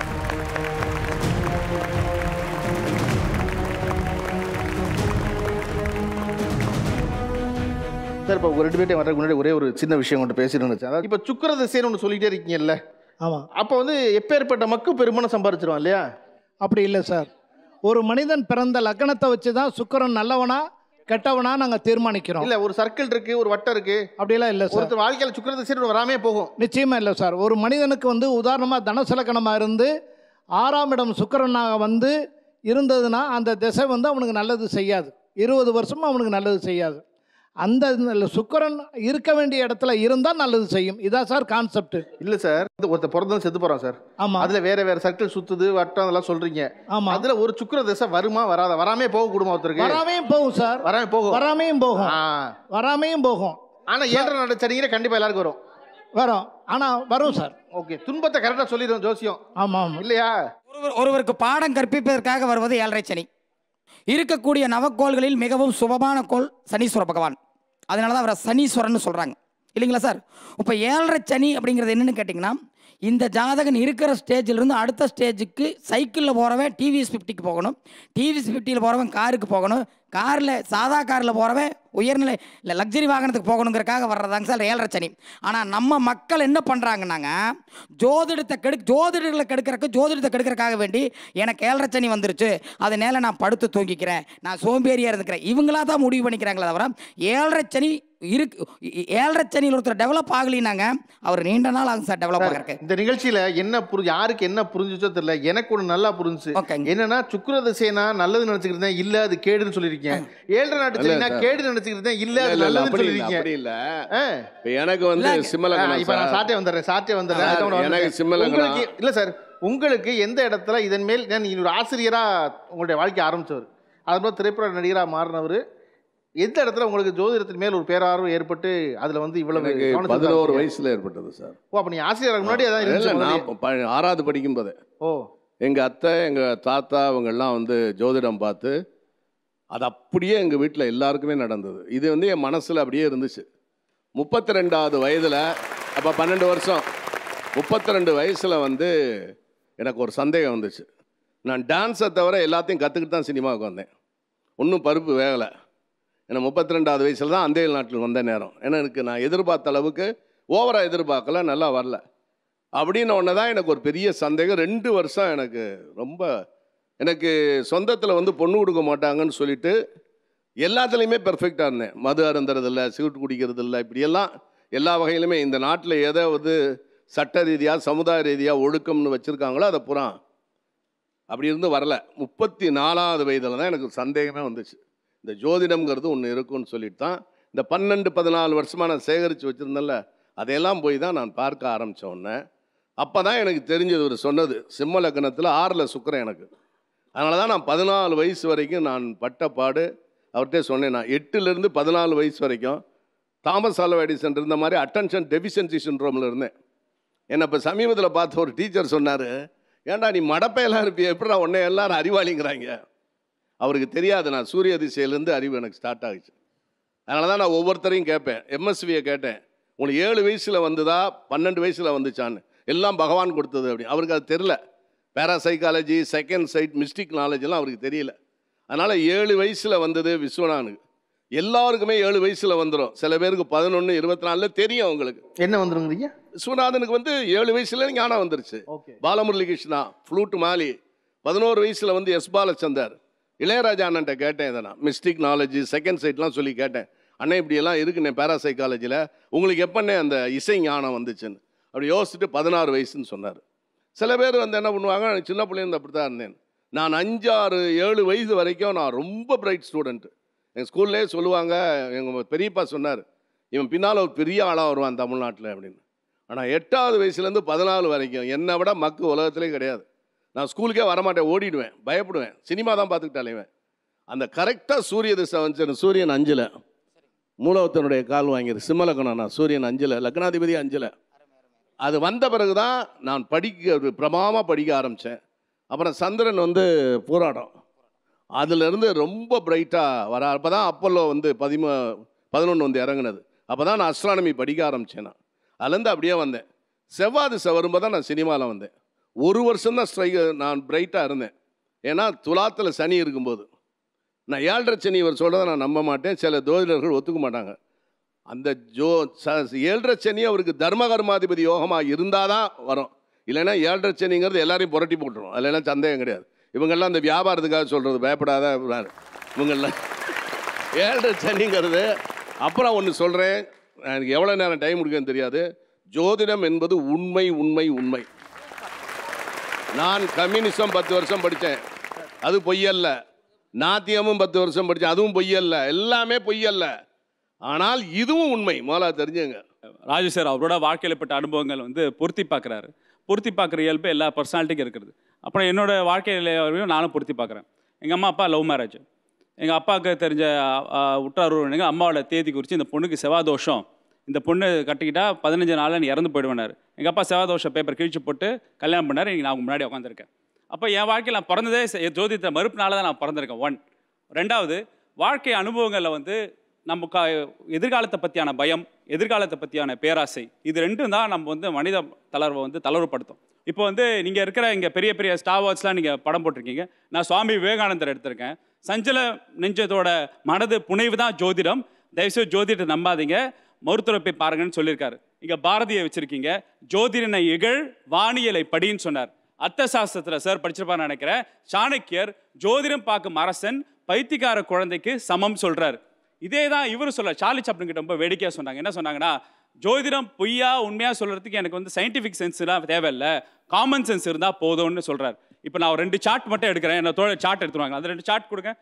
A: சார் இப்போ உங்க ரெண்டு பேர்ட்டையும் வர்றதுக்கு முன்னாடி ஒரே ஒரு சின்ன விஷயம் கொண்டு பேசிட்டு இருந்துச்சு அதாவது இப்போ சுக்கர திசைன்னு ஒன்று சொல்லிட்டே இருக்கீங்கல்ல
F: ஆமாம்
A: அப்போ வந்து எப்பேற்பட்ட மக்கு பெருமனம் சம்பாரிச்சிருவான் இல்லையா
F: அப்படி இல்லை சார் ஒரு மனிதன் பிறந்த லக்னத்தை வச்சு தான் சுக்கிரன் நல்லவனா கெட்டவனா நாங்கள் தீர்மானிக்கிறோம்
A: இல்ல ஒரு சர்க்கிள் இருக்கு ஒரு வட்டம் இருக்கு
F: அப்படியெல்லாம் இல்லை சார்
A: ஒருத்தர் வாழ்க்கையில சுக்கர திசை வராமே போகும்
F: நிச்சயமா இல்லை சார் ஒரு மனிதனுக்கு வந்து உதாரணமாக தனசலக்கணமாக இருந்து ஆறாம் இடம் சுக்கிரனாக வந்து இருந்ததுன்னா அந்த திசை வந்து அவனுக்கு நல்லது செய்யாது இருபது வருஷமும் அவனுக்கு நல்லது செய்யாது அந்த சுக்கிரன் இருக்க வேண்டிய இடத்துல இருந்தால் நல்லது செய்யும் இதான் சார் கான்செப்ட்
A: இல்ல சார் ஒருத்தர் பிறந்தது செத்து போறான் சார்
F: ஆமா
A: அதுல வேற வேற சர்க்கிள் சுத்துது வட்டம் அதெல்லாம் சொல்றீங்க
F: ஆமா
A: அதுல ஒரு சுக்கர திசை வருமா வராத வராமே போக கூடுமா ஒருத்தருக்கு
F: வராமையும் போகும் சார்
A: வராமே போகும்
F: வராமையும் போகும்
A: ஆ.
F: வராமையும் போகும்
A: ஆனா ஏழரை நட சனிங்கிற கண்டிப்பா எல்லாருக்கும் வரும்
F: வரும் ஆனால் வரும் சார்
A: ஓகே துன்பத்தை கரெக்டா சொல்லிடும் ஜோசியம்
F: ஆமாம்
A: இல்லையா
B: ஒருவர் ஒருவருக்கு பாடம் கற்பிப்பதற்காக வருவது ஏழரை சனி இருக்கக்கூடிய நவக்கோள்களில் மிகவும் சுபமான கோள் சனீஸ்வர பகவான் அதனால தான் அவரை சனீஸ்வரன் சொல்கிறாங்க இல்லைங்களா சார் இப்போ ஏழரை சனி அப்படிங்கிறது என்னன்னு கேட்டிங்கன்னா இந்த ஜாதகன் இருக்கிற ஸ்டேஜிலிருந்து அடுத்த ஸ்டேஜுக்கு சைக்கிளில் போகிறவன் டிவிஎஸ் ஃபிஃப்டிக்கு போகணும் டிவிஎஸ் ஃபிஃப்டியில் போகிறவன் காருக்கு போகணும் காரில் சாதா காரில் போகிறவன் உயர்நிலை இல்லை லக்ஸரி வாகனத்துக்கு போகணுங்கிறக்காக வர்றதாங்க சார் ஏழரை சனி ஆனால் நம்ம மக்கள் என்ன பண்ணுறாங்கன்னாங்க ஜோதிடத்தை கெடு ஜோதிடர்களை கெடுக்கிறக்கு ஜோதிடத்தை கெடுக்கிறக்காக வேண்டி எனக்கு ஏழரை சனி வந்துருச்சு அதனால நான் படுத்து தூங்கிக்கிறேன் நான் சோம்பேறியாக இருந்துக்கிறேன் இவங்களா தான் முடிவு பண்ணிக்கிறாங்களே தவிர ஏழரை சனி இருக்கு ஏழரை சனியில் ஒருத்தர் டெவலப் ஆகலினாங்க அவர் நீண்ட நாள் ஆகும் சார் டெவலப் ஆகிறதுக்கு
A: இந்த நிகழ்ச்சியில என்ன புரி யாருக்கு என்ன புரிஞ்சுச்சோ தெரியல எனக்கு ஒன்று நல்லா புரிஞ்சுச்சு என்னன்னா சுக்கிர திசைனா நல்லது நினைச்சுக்கிட்டு இருந்தேன் இல்ல அது கேடுன்னு சொல்லியிருக்கேன் ஏழரை நாட்டு
T: இல்ல
A: சனினா
T: சார்.
A: கேடு நினைச்சுக்கிட்டு இருந்தேன் இல்ல அது
T: இல்ல, இல்ல,
A: நல்லதுன்னு
T: அப்படி இல்ல,
A: சொல்லியிருக்கீங்க
T: அப்படி இல்ல.
A: ஆ.
T: இப்ப எனக்கு வந்து
A: இல்ல,
T: சிம்மலக்கணம்
A: இப்ப நான்
T: சார்.
A: சாட்டே வந்துடுறேன் சாட்டே வந்துடுறேன்
T: சார்,
A: அதுக்கு அப்புறம்
T: எனக்கு
A: வந்துடுறேன்.
T: சிம்மலக்கணம்.
A: உங்களுக்கு இல்ல சார் உங்களுக்கு எந்த இடத்துல இதன் மேல் நான் நீங்க ஒரு ஆசிரியரா உங்களுடைய வாழ்க்கை ஆரம்பிச்சவர் அதுபோல் திரைப்பட நடிகரா மாறினவர் எந்த இடத்துல உங்களுக்கு ஜோதிடத்தின் மேல் ஒரு பேரார்வம் ஏற்பட்டு அதுல வந்து இவ்வளவு
T: எனக்கு
A: கவனம்
T: பதினோரு
A: செலுத்தாதீங்க.
T: வயசுல ஏற்பட்டது சார்
A: ஓ அப்ப நீ ஆசிரியருக்கு முன்னாடி அதான்
T: இல்ல,
A: இருந்துச்சு
T: நான்
A: முதல்லயே.
T: ப- ஆறாவது படிக்கும் போதே
A: ஓ
T: எங்க அத்தை எங்க தாத்தா அவங்கெல்லாம் வந்து ஜோதிடம் பார்த்து அது அப்படியே எங்க வீட்டில் எல்லாருக்குமே நடந்தது இது வந்து என் மனசுல அப்படியே இருந்துச்சு முப்பத்தி ரெண்டாவது வயதுல அப்ப பன்னெண்டு வருஷம் முப்பத்தி ரெண்டு வயசுல வந்து எனக்கு ஒரு சந்தேகம் வந்துச்சு நான் டான்ஸை தவிர எல்லாத்தையும் கற்றுக்கிட்டு தான் சினிமாவுக்கு வந்தேன் ஒன்றும் பருப்பு வேகலை ஏன்னா முப்பத்தி ரெண்டாவது வயசில் தான் அந்தேல் நாட்டில் வந்த நேரம் ஏன்னா எனக்கு நான் எதிர்பார்த்த அளவுக்கு ஓவராக எதிர்பார்க்கல நல்லா வரல அப்படின்னு ஒன்று தான் எனக்கு ஒரு பெரிய சந்தேகம் ரெண்டு வருஷம் எனக்கு ரொம்ப எனக்கு சொந்தத்தில் வந்து பொண்ணு கொடுக்க மாட்டாங்கன்னு சொல்லிட்டு எல்லாத்துலேயுமே பெர்ஃபெக்டாக இருந்தேன் மது அருந்துறது இல்லை சிகரெட் குடிக்கிறது இல்லை இப்படியெல்லாம் எல்லா வகையிலுமே இந்த நாட்டில் ஏதாவது சட்ட ரீதியாக சமுதாய ரீதியாக ஒழுக்கம்னு வச்சுருக்காங்களோ அதை புறா அப்படி இருந்து வரல முப்பத்தி நாலாவது வயதில் தான் எனக்கு சந்தேகமே வந்துச்சு இந்த ஜோதிடம்ங்கிறது ஒன்று இருக்குன்னு சொல்லிட்டு தான் இந்த பன்னெண்டு பதினாலு வருஷமாக நான் சேகரித்து வச்சுருந்தேன்ல அதையெல்லாம் போய் தான் நான் பார்க்க ஆரம்பித்த உடனே அப்போ தான் எனக்கு தெரிஞ்சது ஒரு சொன்னது சிம்ம லக்னத்தில் ஆறில் சுக்கரன் எனக்கு அதனால தான் நான் பதினாலு வயசு வரைக்கும் நான் பட்ட பாடு அவர்கிட்ட சொன்னேன் நான் எட்டுலேருந்து பதினாலு வயசு வரைக்கும் தாமஸ் ஆல்வா எடிசன் இருந்த மாதிரி அட்டென்ஷன் டெஃபிஷியன்சி சின்ட்ரோமில் இருந்தேன் என்னை இப்போ சமீபத்தில் பார்த்த ஒரு டீச்சர் சொன்னார் ஏன்டா நீ மடப்பையெல்லாம் இருப்பிய எப்படிடா உன்னை எல்லாரும் அறிவாளிங்கிறாங்க அவருக்கு தெரியாது நான் சூரிய திசையிலேருந்து அறிவு எனக்கு ஸ்டார்ட் ஆகுச்சு அதனால தான் நான் ஒவ்வொருத்தரையும் கேட்பேன் எம்எஸ்வியை கேட்டேன் உங்களுக்கு ஏழு வயசில் வந்ததா பன்னெண்டு வயசில் வந்துச்சான்னு எல்லாம் பகவான் கொடுத்தது அப்படி அவருக்கு அது தெரில parapsychology second sight mystic knowledge எல்லாம் அவருக்கு தெரியல அதனால் ஏழு வயசில் வந்தது விஸ்வநானுக்கு எல்லாருக்குமே ஏழு வயசில் வந்துடும் சில பேருக்கு பதினொன்று இருபத்தி நாலில் தெரியும் அவங்களுக்கு
A: என்ன வந்துருங்கிறீங்க
T: விஸ்வநாதனுக்கு வந்து ஏழு வயசுல ஞானம் வந்துருச்சு பாலமுரளி கிருஷ்ணா ஃப்ளூட் மாலி பதினோரு வயசில் வந்து எஸ் பாலச்சந்தர் இளையராஜா அண்ணன்ட்ட கேட்டேன் இதை நான் மிஸ்டிக் நாலேஜ் செகண்ட் சைட்லாம் சொல்லி கேட்டேன் அண்ணன் இப்படியெல்லாம் இருக்குண்ணே பேராசைக்காலஜியில் உங்களுக்கு எப்பண்ணே அந்த இசை ஞானம் வந்துச்சுன்னு அப்படி யோசிச்சுட்டு பதினாறு வயசுன்னு சொன்னார் சில பேர் வந்து என்ன பண்ணுவாங்க "நான் சின்ன பிள்ளைங்க அப்படி தான் இருந்தேன் நான் அஞ்சாறு ஏழு வயசு வரைக்கும் நான் ரொம்ப பிரைட் ஸ்டூடெண்ட்டு எங்கள் ஸ்கூல்லே சொல்லுவாங்க எங்கள் பெரியப்பா சொன்னார் இவன் பின்னால் ஒரு பெரிய ஆளாக வருவான் தமிழ்நாட்டில் அப்படின்னு ஆனால் எட்டாவது வயசுலேருந்து பதினாலு வரைக்கும் என்னை விட மக்கு உலகத்திலே கிடையாது நான் ஸ்கூலுக்கே வரமாட்டேன் ஓடிடுவேன் பயப்படுவேன் சினிமா தான் பார்த்துக்கிட்டாலே இவன் அந்த கரெக்டாக சூரிய திசை வந்து சூரியன் அஞ்சில் மூலவத்தனுடைய கால் வாங்கிரு சிம்மலக்கணம் நான் சூரியன் அஞ்சில் லக்னாதிபதி அஞ்சில் அது வந்த பிறகு தான் நான் படிக்க பிரமாமாக படிக்க ஆரம்பித்தேன் அப்புறம் சந்திரன் வந்து போராடம் அதுலேருந்து ரொம்ப பிரைட்டாக வர அப்போ தான் அப்போல்லோ வந்து பதிமூ பதினொன்று வந்து இறங்குனது அப்போ தான் நான் அஸ்ட்ரானமி படிக்க ஆரம்பித்தேன் நான் அதுலேருந்து அப்படியே வந்தேன் செவ்வாய் திசை வரும்போது தான் நான் சினிமாவில் வந்தேன் ஒரு வருஷம் தான் ஸ்ட்ரைக் நான் பிரைட்டாக இருந்தேன் ஏன்னா துலாத்தில் சனி இருக்கும்போது நான் ஏழரை சனி இவர் சொல்கிறத நான் நம்ப மாட்டேன் சில ஜோதிடர்கள் ஒத்துக்க மாட்டாங்க அந்த ஜோ ச ஏழரை சனி அவருக்கு தர்மகர்மாதிபதி யோகமாக இருந்தால் தான் வரும் இல்லைன்னா ஏழரை சனிங்கிறது எல்லாரையும் புரட்டி போட்டுரும் அதெல்லாம் சந்தேகம் கிடையாது இவங்கெல்லாம் அந்த வியாபாரத்துக்காக சொல்கிறது பயப்படாத இவங்கெல்லாம் ஏழரை சனிங்கிறது அப்புறம் ஒன்று சொல்கிறேன் எனக்கு எவ்வளோ நேரம் டைம் கொடுக்குன்னு தெரியாது ஜோதிடம் என்பது உண்மை உண்மை உண்மை நான் கம்யூனிசம் பத்து வருஷம் படித்தேன் அது பொய்யல்ல நாத்தியமும் பத்து வருஷம் படித்தேன் அதுவும் பொய்யல்ல எல்லாமே பொய்யல்ல ஆனால் இதுவும் உண்மை முதல்ல தெரிஞ்சுங்க
U: ராஜு சார் அவரோட வாழ்க்கையில் பட்ட அனுபவங்கள் வந்து பொருத்தி பார்க்குறாரு பொருத்தி பார்க்குற இயல்பு எல்லா பர்சனாலிட்டிக்கும் இருக்கிறது அப்புறம் என்னோட வாழ்க்கையிலையும் நானும் பொருத்தி பார்க்குறேன் எங்கள் அம்மா அப்பா லவ் மேரேஜ் எங்கள் அப்பாவுக்கு தெரிஞ்ச உற்றார் உறவினங்க அம்மாவோட தேதி குறித்து இந்த பொண்ணுக்கு செவ்வாய் தோஷம் இந்த பொண்ணு கட்டிக்கிட்டா பதினஞ்சு நாளில் நீ இறந்து போயிடுவேனார் எங்கள் அப்பா செவ்வாய் தோஷம் பேப்பர் கிழிச்சு போட்டு கல்யாணம் பண்ணார் இங்கே நான் உங்க முன்னாடி உட்காந்துருக்கேன் அப்போ என் வாழ்க்கையில் நான் பிறந்ததே செ- ஜோதிடத்தை மறுப்புனால தான் நான் பிறந்திருக்கேன் ஒன் ரெண்டாவது வாழ்க்கை அனுபவங்களில் வந்து நம்ம க எதிர்காலத்தை பற்றியான பயம் எதிர்காலத்தை பற்றியான பேராசை இது ரெண்டும் தான் நம்ம வந்து மனித தளர்வை வந்து தளர்வுபடுத்தும் இப்போ வந்து நீங்கள் இருக்கிற இங்கே பெரிய பெரிய ஸ்டார் வாட்ச்லாம் நீங்கள் படம் போட்டிருக்கீங்க நான் சுவாமி விவேகானந்தர் எடுத்திருக்கேன் சஞ்சல நெஞ்சத்தோட மனது புனைவு தான் ஜோதிடம் தயவுசெய்து ஜோதிடத்தை நம்பாதீங்க மருத்துவரை போய் பாருங்கன்னு சொல்லியிருக்காரு இங்கே பாரதியை வச்சுருக்கீங்க ஜோதிடனை இகழ் வானியலை படின்னு சொன்னார் அர்த்த சாஸ்திரத்தில் சார் படிச்சிருப்பான்னு நினைக்கிறேன் சாணக்கியர் ஜோதிடம் பார்க்கும் அரசன் பைத்தியக்கார குழந்தைக்கு சமம் சொல்றார் இதே தான் இவர் சொல்ல சார்லி சாப்ளின் கிட்ட ரொம்ப வேடிக்கையாக சொன்னாங்க என்ன சொன்னாங்கன்னா ஜோதிடம் பொய்யா உண்மையாக சொல்கிறதுக்கு எனக்கு வந்து சயின்டிஃபிக் சென்ஸ்லாம் தேவையில்லை காமன் சென்ஸ் இருந்தால் போதும்னு சொல்கிறார் இப்போ நான் ஒரு ரெண்டு சார்ட் மட்டும் எடுக்கிறேன் என்ன தோழ சார்ட் எடுத்துருவாங்க அந்த ரெண்டு சார்ட் கொடுங்க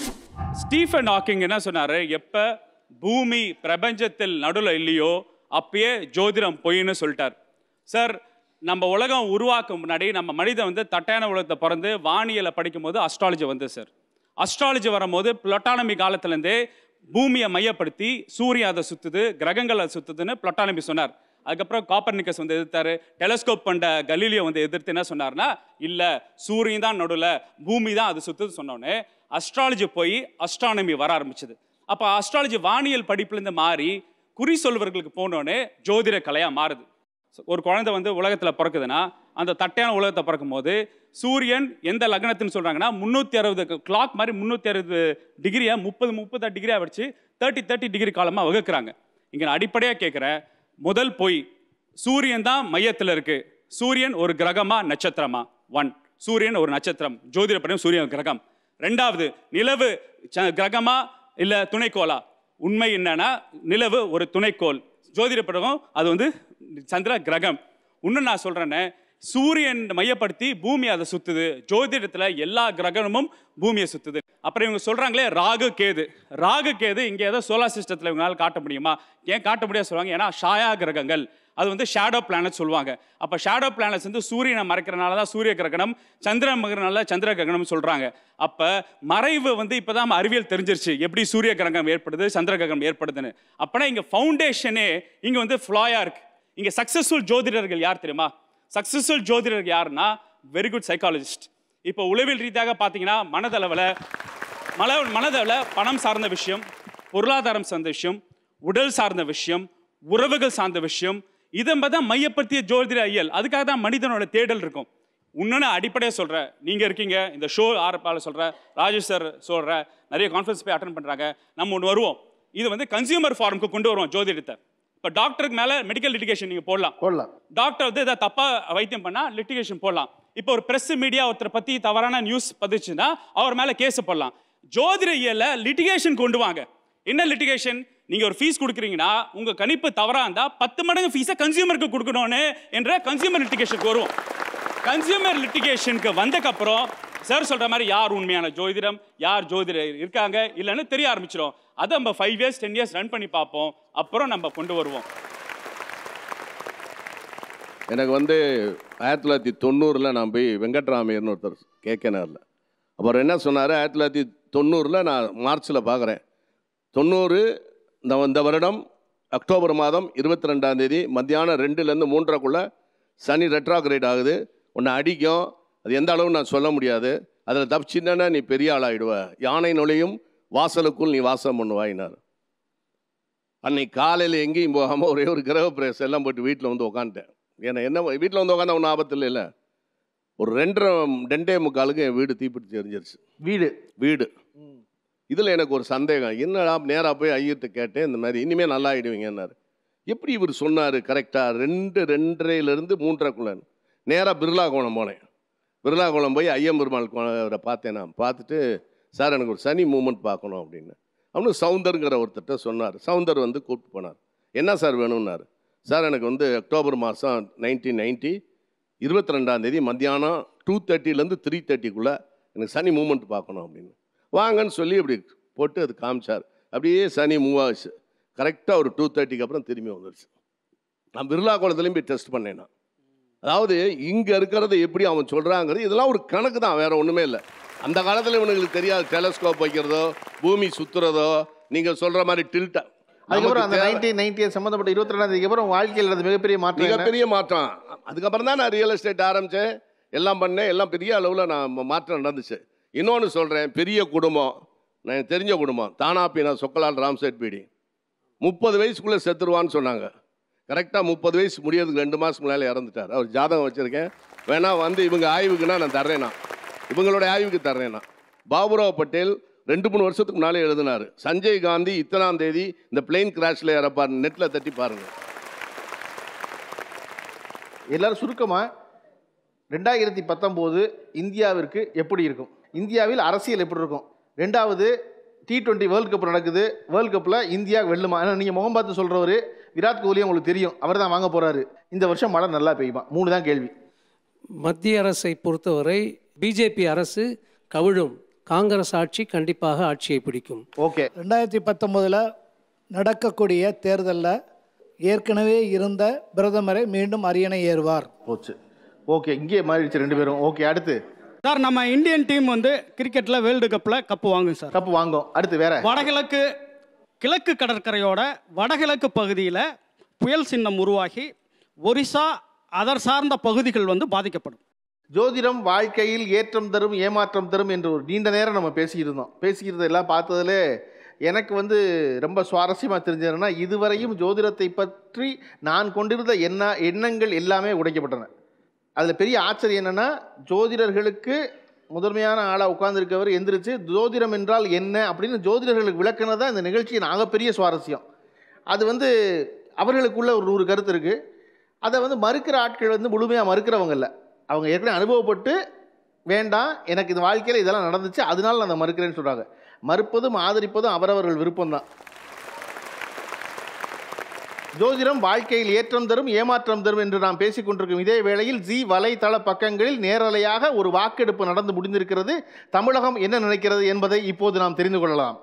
U: ஸ்டீஃபன் ஹாக்கிங் என்ன சொன்னார் எப்போ பூமி பிரபஞ்சத்தில் நடுவில் இல்லையோ அப்பயே ஜோதிடம் பொய்ன்னு சொல்லிட்டார் சார் நம்ம உலகம் உருவாக்கும் முன்னாடி நம்ம மனிதன் வந்து தட்டையான உலகத்தை பிறந்து வானியலை படிக்கும்போது அஸ்ட்ராலஜி வந்து சார் அஸ்ட்ராலஜி வரும்போது பிளட்டானமி காலத்துலேருந்தே பூமியை மையப்படுத்தி சூரியன் அதை சுத்துது கிரகங்கள் அதை சுத்துதுன்னு பிளட்டானமி சொன்னார் அதுக்கப்புறம் காப்பர்னிக்கஸ் வந்து எதிர்த்தாரு டெலஸ்கோப் பண்ண கலீலியோ வந்து எதிர்த்து என்ன சொன்னார்னா இல்லை சூரியன் தான் நடுவில் பூமி தான் அது சுத்துது சொன்னோன்னே அஸ்ட்ராலஜி போய் அஸ்ட்ரானமி வர ஆரம்பிச்சது அப்போ அஸ்ட்ராலஜி வானியல் படிப்புலேருந்து மாறி குறி சொல்வர்களுக்கு போனோடனே ஜோதிட கலையாக மாறுது ஒரு குழந்தை வந்து உலகத்தில் பிறக்குதுன்னா அந்த தட்டையான உலகத்தை பிறக்கும் போது சூரியன் எந்த லக்னத்துன்னு சொல்கிறாங்கன்னா முந்நூற்றி அறுபது கிளாக் மாதிரி முந்நூற்றி அறுபது டிகிரியை முப்பது முப்பது டிகிரியாக வச்சு தேர்ட்டி தேர்ட்டி டிகிரி காலமாக வகுக்கிறாங்க இங்கே நான் அடிப்படையாக கேட்குறேன் முதல் பொய் சூரியன் தான் மையத்தில் இருக்கு சூரியன் ஒரு கிரகமா நட்சத்திரமா ஒன் சூரியன் ஒரு நட்சத்திரம் ஜோதிடப்படியும் சூரியன் கிரகம் ரெண்டாவது நிலவு ச- கிரகமா இல்லை துணைக்கோளா உண்மை என்னன்னா நிலவு ஒரு துணைக்கோள் ஜோதிடப்படகம் அது வந்து சந்திர கிரகம் இன்னும் நான் சொல்றேன்னு சூரியன் மையப்படுத்தி பூமி அதை சுத்துது ஜோதிடத்துல எல்லா கிரகணமும் பூமியை சுத்துது அப்புறம் இவங்க சொல்றாங்களே ராகு கேது ராகு கேது இங்க ஏதோ சோலார் சிஸ்டத்துல இவங்களால காட்ட முடியுமா ஏன் காட்ட முடியாது சொல்லுவாங்க ஏன்னா ஷாயா கிரகங்கள் அது வந்து ஷேடோ பிளானட் சொல்லுவாங்க அப்போ ஷேடோ பிளானட்ஸ் வந்து சூரியனை மறைக்கிறனால தான் சூரிய கிரகணம் சந்திரன் மகரனால சந்திர கிரகணம் சொல்றாங்க அப்போ மறைவு வந்து இப்போதான் அறிவியல் தெரிஞ்சிருச்சு எப்படி சூரிய கிரகணம் ஏற்படுது சந்திர கிரகணம் ஏற்படுதுன்னு அப்போனா இங்கே ஃபவுண்டேஷனே இங்கே வந்து ஃப்ளாயா இருக்கு இங்கே சக்ஸஸ்ஃபுல் ஜோதிடர்கள் யார் தெரியுமா சக்ஸஸ்ஃபுல் ஜோதிடர்கள் யாருன்னா வெரி குட் சைக்காலஜிஸ்ட் இப்போ உளவியல் ரீதியாக பார்த்தீங்கன்னா மனதளவில் மல மனதளவில் பணம் சார்ந்த விஷயம் பொருளாதாரம் சார்ந்த விஷயம் உடல் சார்ந்த விஷயம் உறவுகள் சார்ந்த விஷயம் இதை தான் மையப்படுத்திய ஜோதிட ஐயல் அதுக்காக தான் மனிதனோட தேடல் இருக்கும் இன்னொன்று அடிப்படையாக சொல்கிறேன் நீங்கள் இருக்கீங்க இந்த ஷோ ஆரப்பால் சொல்கிறேன் ராஜேஷ் சார் சொல்கிற நிறைய கான்ஃபரன்ஸ் போய் அட்டன் பண்ணுறாங்க நம்ம ஒன்று வருவோம் இது வந்து கன்சியூமர் ஃபார்முக்கு கொண்டு வருவோம் ஜோதிடத்தை இப்போ டாக்டருக்கு மேலே மெடிக்கல் லிட்டிகேஷன் நீங்கள் போடலாம்
A: போடலாம்
U: டாக்டர் வந்து இதை தப்பாக வைத்தியம் பண்ணால் லிட்டிகேஷன் போடலாம் இப்போ ஒரு பிரஸ் மீடியா ஒருத்தரை பற்றி தவறான நியூஸ் பதிச்சுன்னா அவர் மேலே கேஸ் போடலாம் ஜோதிட இயல்ல லிட்டிகேஷன் கொண்டு வாங்க என்ன லிட்டிகேஷன் நீங்க ஒரு ஃபீஸ் கொடுக்குறீங்கன்னா உங்க கணிப்பு தவறா இருந்தா பத்து மடங்கு ஃபீஸை கன்சியூமருக்கு கொடுக்கணும்னு என்ற கன்சியூமர் லிட்டிகேஷனுக்கு வருவோம் கன்சியூமர் லிட்டிகேஷனுக்கு வந்தக்கப்புறம் சார் சொல்ற மாதிரி யார் உண்மையான ஜோதிடம் யார் ஜோதிடர் இருக்காங்க இல்லைன்னு தெரிய ஆரம்பிச்சிடும் அதை நம்ம five years ten years run பண்ணி பார்ப்போம் அப்புறம் நம்ம கொண்டு வருவோம்
T: எனக்கு வந்து ஆயிரத்தி தொள்ளாயிரத்தி தொண்ணூறில் நான் போய் வெங்கட்ராமையர்னு ஒருத்தர் கேட்கனாரில் அப்புறம் என்ன சொன்னார் ஆயிரத்தி தொள்ளாயிரத்தி தொண்ணூறில் நான் மார்ச்சில் பார்க்குறேன் தொண்ணூறு இந்த இந்த வருடம் அக்டோபர் மாதம் இருபத்தி ரெண்டாம் தேதி மத்தியானம் ரெண்டுலேருந்து மூன்றரைக்குள்ளே சனி ரெட்ராகிரேட் ஆகுது உன்னை அடிக்கும் அது எந்த அளவு நான் சொல்ல முடியாது அதில் தப்பிச்சின்னா நீ பெரிய ஆளாயிடுவ யானை நுழையும் வாசலுக்குள் நீ வாசம் பண்ணுவாயினார் அன்னைக்கு காலையில் எங்கேயும் போகாமல் ஒரே ஒரு கிரக பிரேஸ் எல்லாம் போட்டு வீட்டில் வந்து உக்காந்துட்டேன் ஏன்னா என்ன வீட்டில் வந்து உட்காந்தா ஒன்றும் ஆபத்து இல்லைல்ல ஒரு ரெண்டரை ரெண்டே முக்காலுக்கு என் வீடு தீப்பிடிச்சு எரிஞ்சிருச்சு
A: வீடு
T: வீடு இதில் எனக்கு ஒரு சந்தேகம் என்னடா நேராக போய் ஐயர்கிட்ட கேட்டேன் இந்த மாதிரி இனிமேல் நல்லா ஆயிடுவீங்கன்னாரு எப்படி இவர் சொன்னார் கரெக்டாக ரெண்டு ரெண்டரைலேருந்து மூன்றரைக்குள்ள நேராக பிர்லா கோணம் போனேன் பிர்லா கோணம் போய் ஐயம் பெருமாள் கோணரை பார்த்தேன் நான் பார்த்துட்டு சார் எனக்கு ஒரு சனி மூமெண்ட் பார்க்கணும் அப்படின்னு அவனு சவுந்தருங்கிற ஒருத்தர்கிட்ட சொன்னார் சவுந்தர் வந்து கூப்பிட்டு போனார் என்ன சார் வேணும்னாரு சார் எனக்கு வந்து அக்டோபர் மாதம் நைன்டீன் நைன்ட்டி இருபத்தி ரெண்டாந்தேதி மத்தியானம் டூ தேர்ட்டிலேருந்து த்ரீ தேர்ட்டிக்குள்ளே எனக்கு சனி மூமெண்ட் பார்க்கணும் அப்படின்னு வாங்கன்னு சொல்லி அப்படி போட்டு அது காமிச்சார் அப்படியே சனி மூவ் ஆச்சு கரெக்டாக ஒரு டூ தேர்ட்டிக்கு அப்புறம் திரும்பி வந்துருச்சு நான் பிர்லா குளத்துலையும் போய் டெஸ்ட் பண்ணேன் நான் அதாவது இங்கே இருக்கிறத எப்படி அவன் சொல்கிறாங்கிறது இதெல்லாம் ஒரு கணக்கு தான் வேறு ஒன்றுமே இல்லை அந்த காலத்தில் இவனுங்களுக்கு தெரியாது டெலஸ்கோப் வைக்கிறதோ பூமி சுற்றுறதோ நீங்கள் சொல்கிற மாதிரி டில்ட்டா
A: அதுக்கப்புறம் அந்த நைன்டீன் நைன்டி சம்மந்தப்பட்ட இருபத்தி ரெண்டாம் தேதிக்கு அப்புறம் உங்க வாழ்க்கையில் நடந்த மிகப்பெரிய மாற்றம் என்ன?
T: மிகப்பெரிய மாற்றம் அதுக்கப்புறம் தான் நான் ரியல் எஸ்டேட் ஆரம்பித்தேன் எல்லாம் பண்ணேன் எல்லாம் பெரிய அளவில் நான் ம- மாற்றம் நடந்துச்சு இன்னொன்று சொல்கிறேன் பெரிய குடும்பம் நான் எனக்கு தெரிஞ்ச குடும்பம் தானாப்பினா சொக்கலால் ராம்சேட் பீடி முப்பது வயசுக்குள்ளே செத்துருவான்னு சொன்னாங்க கரெக்டாக முப்பது வயசு முடியறதுக்கு ரெண்டு மாதம் முன்னாலே இறந்துட்டார் அவர் ஜாதகம் வச்சுருக்கேன் வேணா வந்து இவங்க ஆய்வுக்குன்னா நான் தர்றேனா இவங்களோட ஆய்வுக்கு தர்றேனா பாபுராவ் பட்டேல் ரெண்டு மூணு வருஷத்துக்கு முன்னாலே எழுதினார் சஞ்சய் காந்தி இத்தனாம் தேதி இந்த பிளெயின் கிராஷில் இறப்பார் நெட்டில் தட்டி பாருங்கள்
A: எல்லாரும் சுருக்கமாக ரெண்டாயிரத்தி பத்தொம்போது இந்தியாவிற்கு எப்படி இருக்கும் இந்தியாவில் அரசியல் எப்படி இருக்கும் ரெண்டாவது டி டுவெண்ட்டி வேர்ல்டு கப் நடக்குது வேர்ல்டு கப்பில் இந்தியா வெல்லுமா ஏன்னா நீங்கள் முகம் பார்த்து சொல்கிறவர் விராட் கோலி உங்களுக்கு தெரியும் அவர் தான் வாங்க போகிறாரு இந்த வருஷம் மழை நல்லா பெய்யுமா மூணு தான் கேள்வி
D: மத்திய அரசை பொறுத்தவரை பிஜேபி அரசு கவிழும் காங்கிரஸ் ஆட்சி கண்டிப்பாக ஆட்சியை பிடிக்கும்
A: ஓகே
F: ரெண்டாயிரத்தி பத்தொம்போதில் நடக்கக்கூடிய தேர்தலில் ஏற்கனவே இருந்த பிரதமரை மீண்டும் அரியணை ஏறுவார்
A: போச்சு ஓகே இங்கே மாறிடுச்சு ரெண்டு பேரும் ஓகே அடுத்து
C: சார் நம்ம இந்தியன் டீம் வந்து கிரிக்கெட்டில் வேர்ல்டு கப்பில் கப்பு வாங்கும் சார்
A: கப்பு வாங்கும் அடுத்து வேற
C: வடகிழக்கு கிழக்கு கடற்கரையோட வடகிழக்கு பகுதியில் புயல் சின்னம் உருவாகி ஒரிசா அதர் சார்ந்த பகுதிகள் வந்து பாதிக்கப்படும்
A: ஜோதிடம் வாழ்க்கையில் ஏற்றம் தரும் ஏமாற்றம் தரும் என்று ஒரு நீண்ட நேரம் நம்ம பேசிக்கிட்டு இருந்தோம் பேசிக்கிறது எல்லாம் பார்த்ததுல எனக்கு வந்து ரொம்ப சுவாரஸ்யமாக தெரிஞ்சதுன்னா இதுவரையும் ஜோதிடத்தை பற்றி நான் கொண்டிருந்த எண்ண எண்ணங்கள் எல்லாமே உடைக்கப்பட்டன அதில் பெரிய ஆச்சரியம் என்னென்னா ஜோதிடர்களுக்கு முதன்மையான ஆளாக உட்கார்ந்திருக்கவர் எந்திரிச்சு ஜோதிடம் என்றால் என்ன அப்படின்னு ஜோதிடர்களுக்கு விளக்குனது தான் இந்த நிகழ்ச்சியின் ஆகப்பெரிய சுவாரஸ்யம் அது வந்து அவர்களுக்குள்ள ஒரு நூறு கருத்து இருக்குது அதை வந்து மறுக்கிற ஆட்கள் வந்து முழுமையாக மறுக்கிறவங்க இல்லை அவங்க ஏற்கனவே அனுபவப்பட்டு வேண்டாம் எனக்கு இந்த வாழ்க்கையில் இதெல்லாம் நடந்துச்சு அதனால நான் அதை மறுக்கிறேன்னு சொல்கிறாங்க மறுப்பதும் ஆதரிப்பதும் அவரவர்கள் விருப்பம்தான் ஜோதிடம் வாழ்க்கையில் ஏற்றம் தரும் ஏமாற்றம் தரும் என்று நாம் பேசிக் கொண்டிருக்கும் இதே வேளையில் ஜி வலைத்தள பக்கங்களில் நேரலையாக ஒரு வாக்கெடுப்பு நடந்து முடிந்திருக்கிறது தமிழகம் என்ன நினைக்கிறது என்பதை இப்போது நாம் தெரிந்து கொள்ளலாம்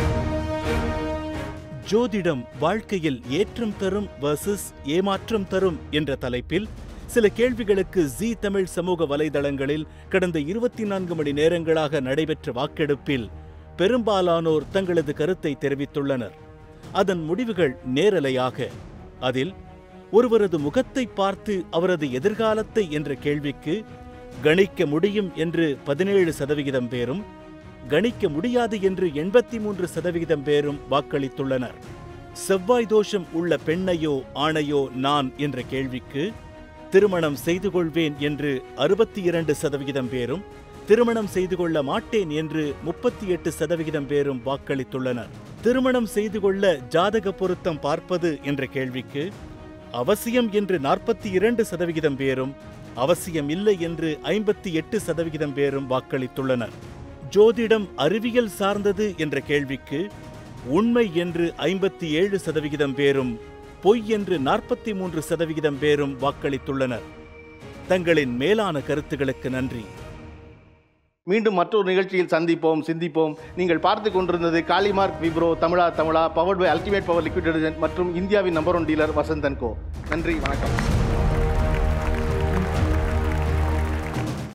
V: ஜோதிடம் வாழ்க்கையில் ஏற்றம் தரும் வர்சஸ் ஏமாற்றம் தரும் என்ற தலைப்பில் சில கேள்விகளுக்கு ஜி தமிழ் சமூக வலைதளங்களில் கடந்த இருபத்தி நான்கு மணி நேரங்களாக நடைபெற்ற வாக்கெடுப்பில் பெரும்பாலானோர் தங்களது கருத்தை தெரிவித்துள்ளனர் அதன் முடிவுகள் நேரலையாக அதில் ஒருவரது முகத்தை பார்த்து அவரது எதிர்காலத்தை என்ற கேள்விக்கு கணிக்க முடியும் என்று பதினேழு சதவிகிதம் பேரும் கணிக்க முடியாது என்று எண்பத்தி மூன்று சதவிகிதம் பேரும் வாக்களித்துள்ளனர் செவ்வாய் தோஷம் உள்ள பெண்ணையோ ஆணையோ நான் என்ற கேள்விக்கு திருமணம் செய்து கொள்வேன் என்று அறுபத்தி இரண்டு சதவிகிதம் பேரும் திருமணம் செய்து கொள்ள மாட்டேன் என்று முப்பத்தி எட்டு சதவிகிதம் பேரும் வாக்களித்துள்ளனர் திருமணம் செய்து கொள்ள ஜாதக பொருத்தம் பார்ப்பது என்ற கேள்விக்கு அவசியம் என்று நாற்பத்தி இரண்டு சதவிகிதம் பேரும் அவசியம் இல்லை என்று ஐம்பத்தி எட்டு சதவிகிதம் பேரும் வாக்களித்துள்ளனர் ஜோதிடம் அறிவியல் சார்ந்தது என்ற கேள்விக்கு உண்மை என்று ஐம்பத்தி ஏழு சதவிகிதம் பேரும் பொய் என்று நாற்பத்தி மூன்று சதவிகிதம் பேரும் வாக்களித்துள்ளனர் தங்களின் மேலான கருத்துகளுக்கு நன்றி
A: மீண்டும் மற்றொரு நிகழ்ச்சியில் சந்திப்போம் சிந்திப்போம் நீங்கள் பார்த்து கொண்டிருந்தது காளிமார்க் விப்ரோ தமிழா தமிழா powered by ultimate power liquid detergent மற்றும் இந்தியாவின் number one dealer Vasanth and co நன்றி வணக்கம்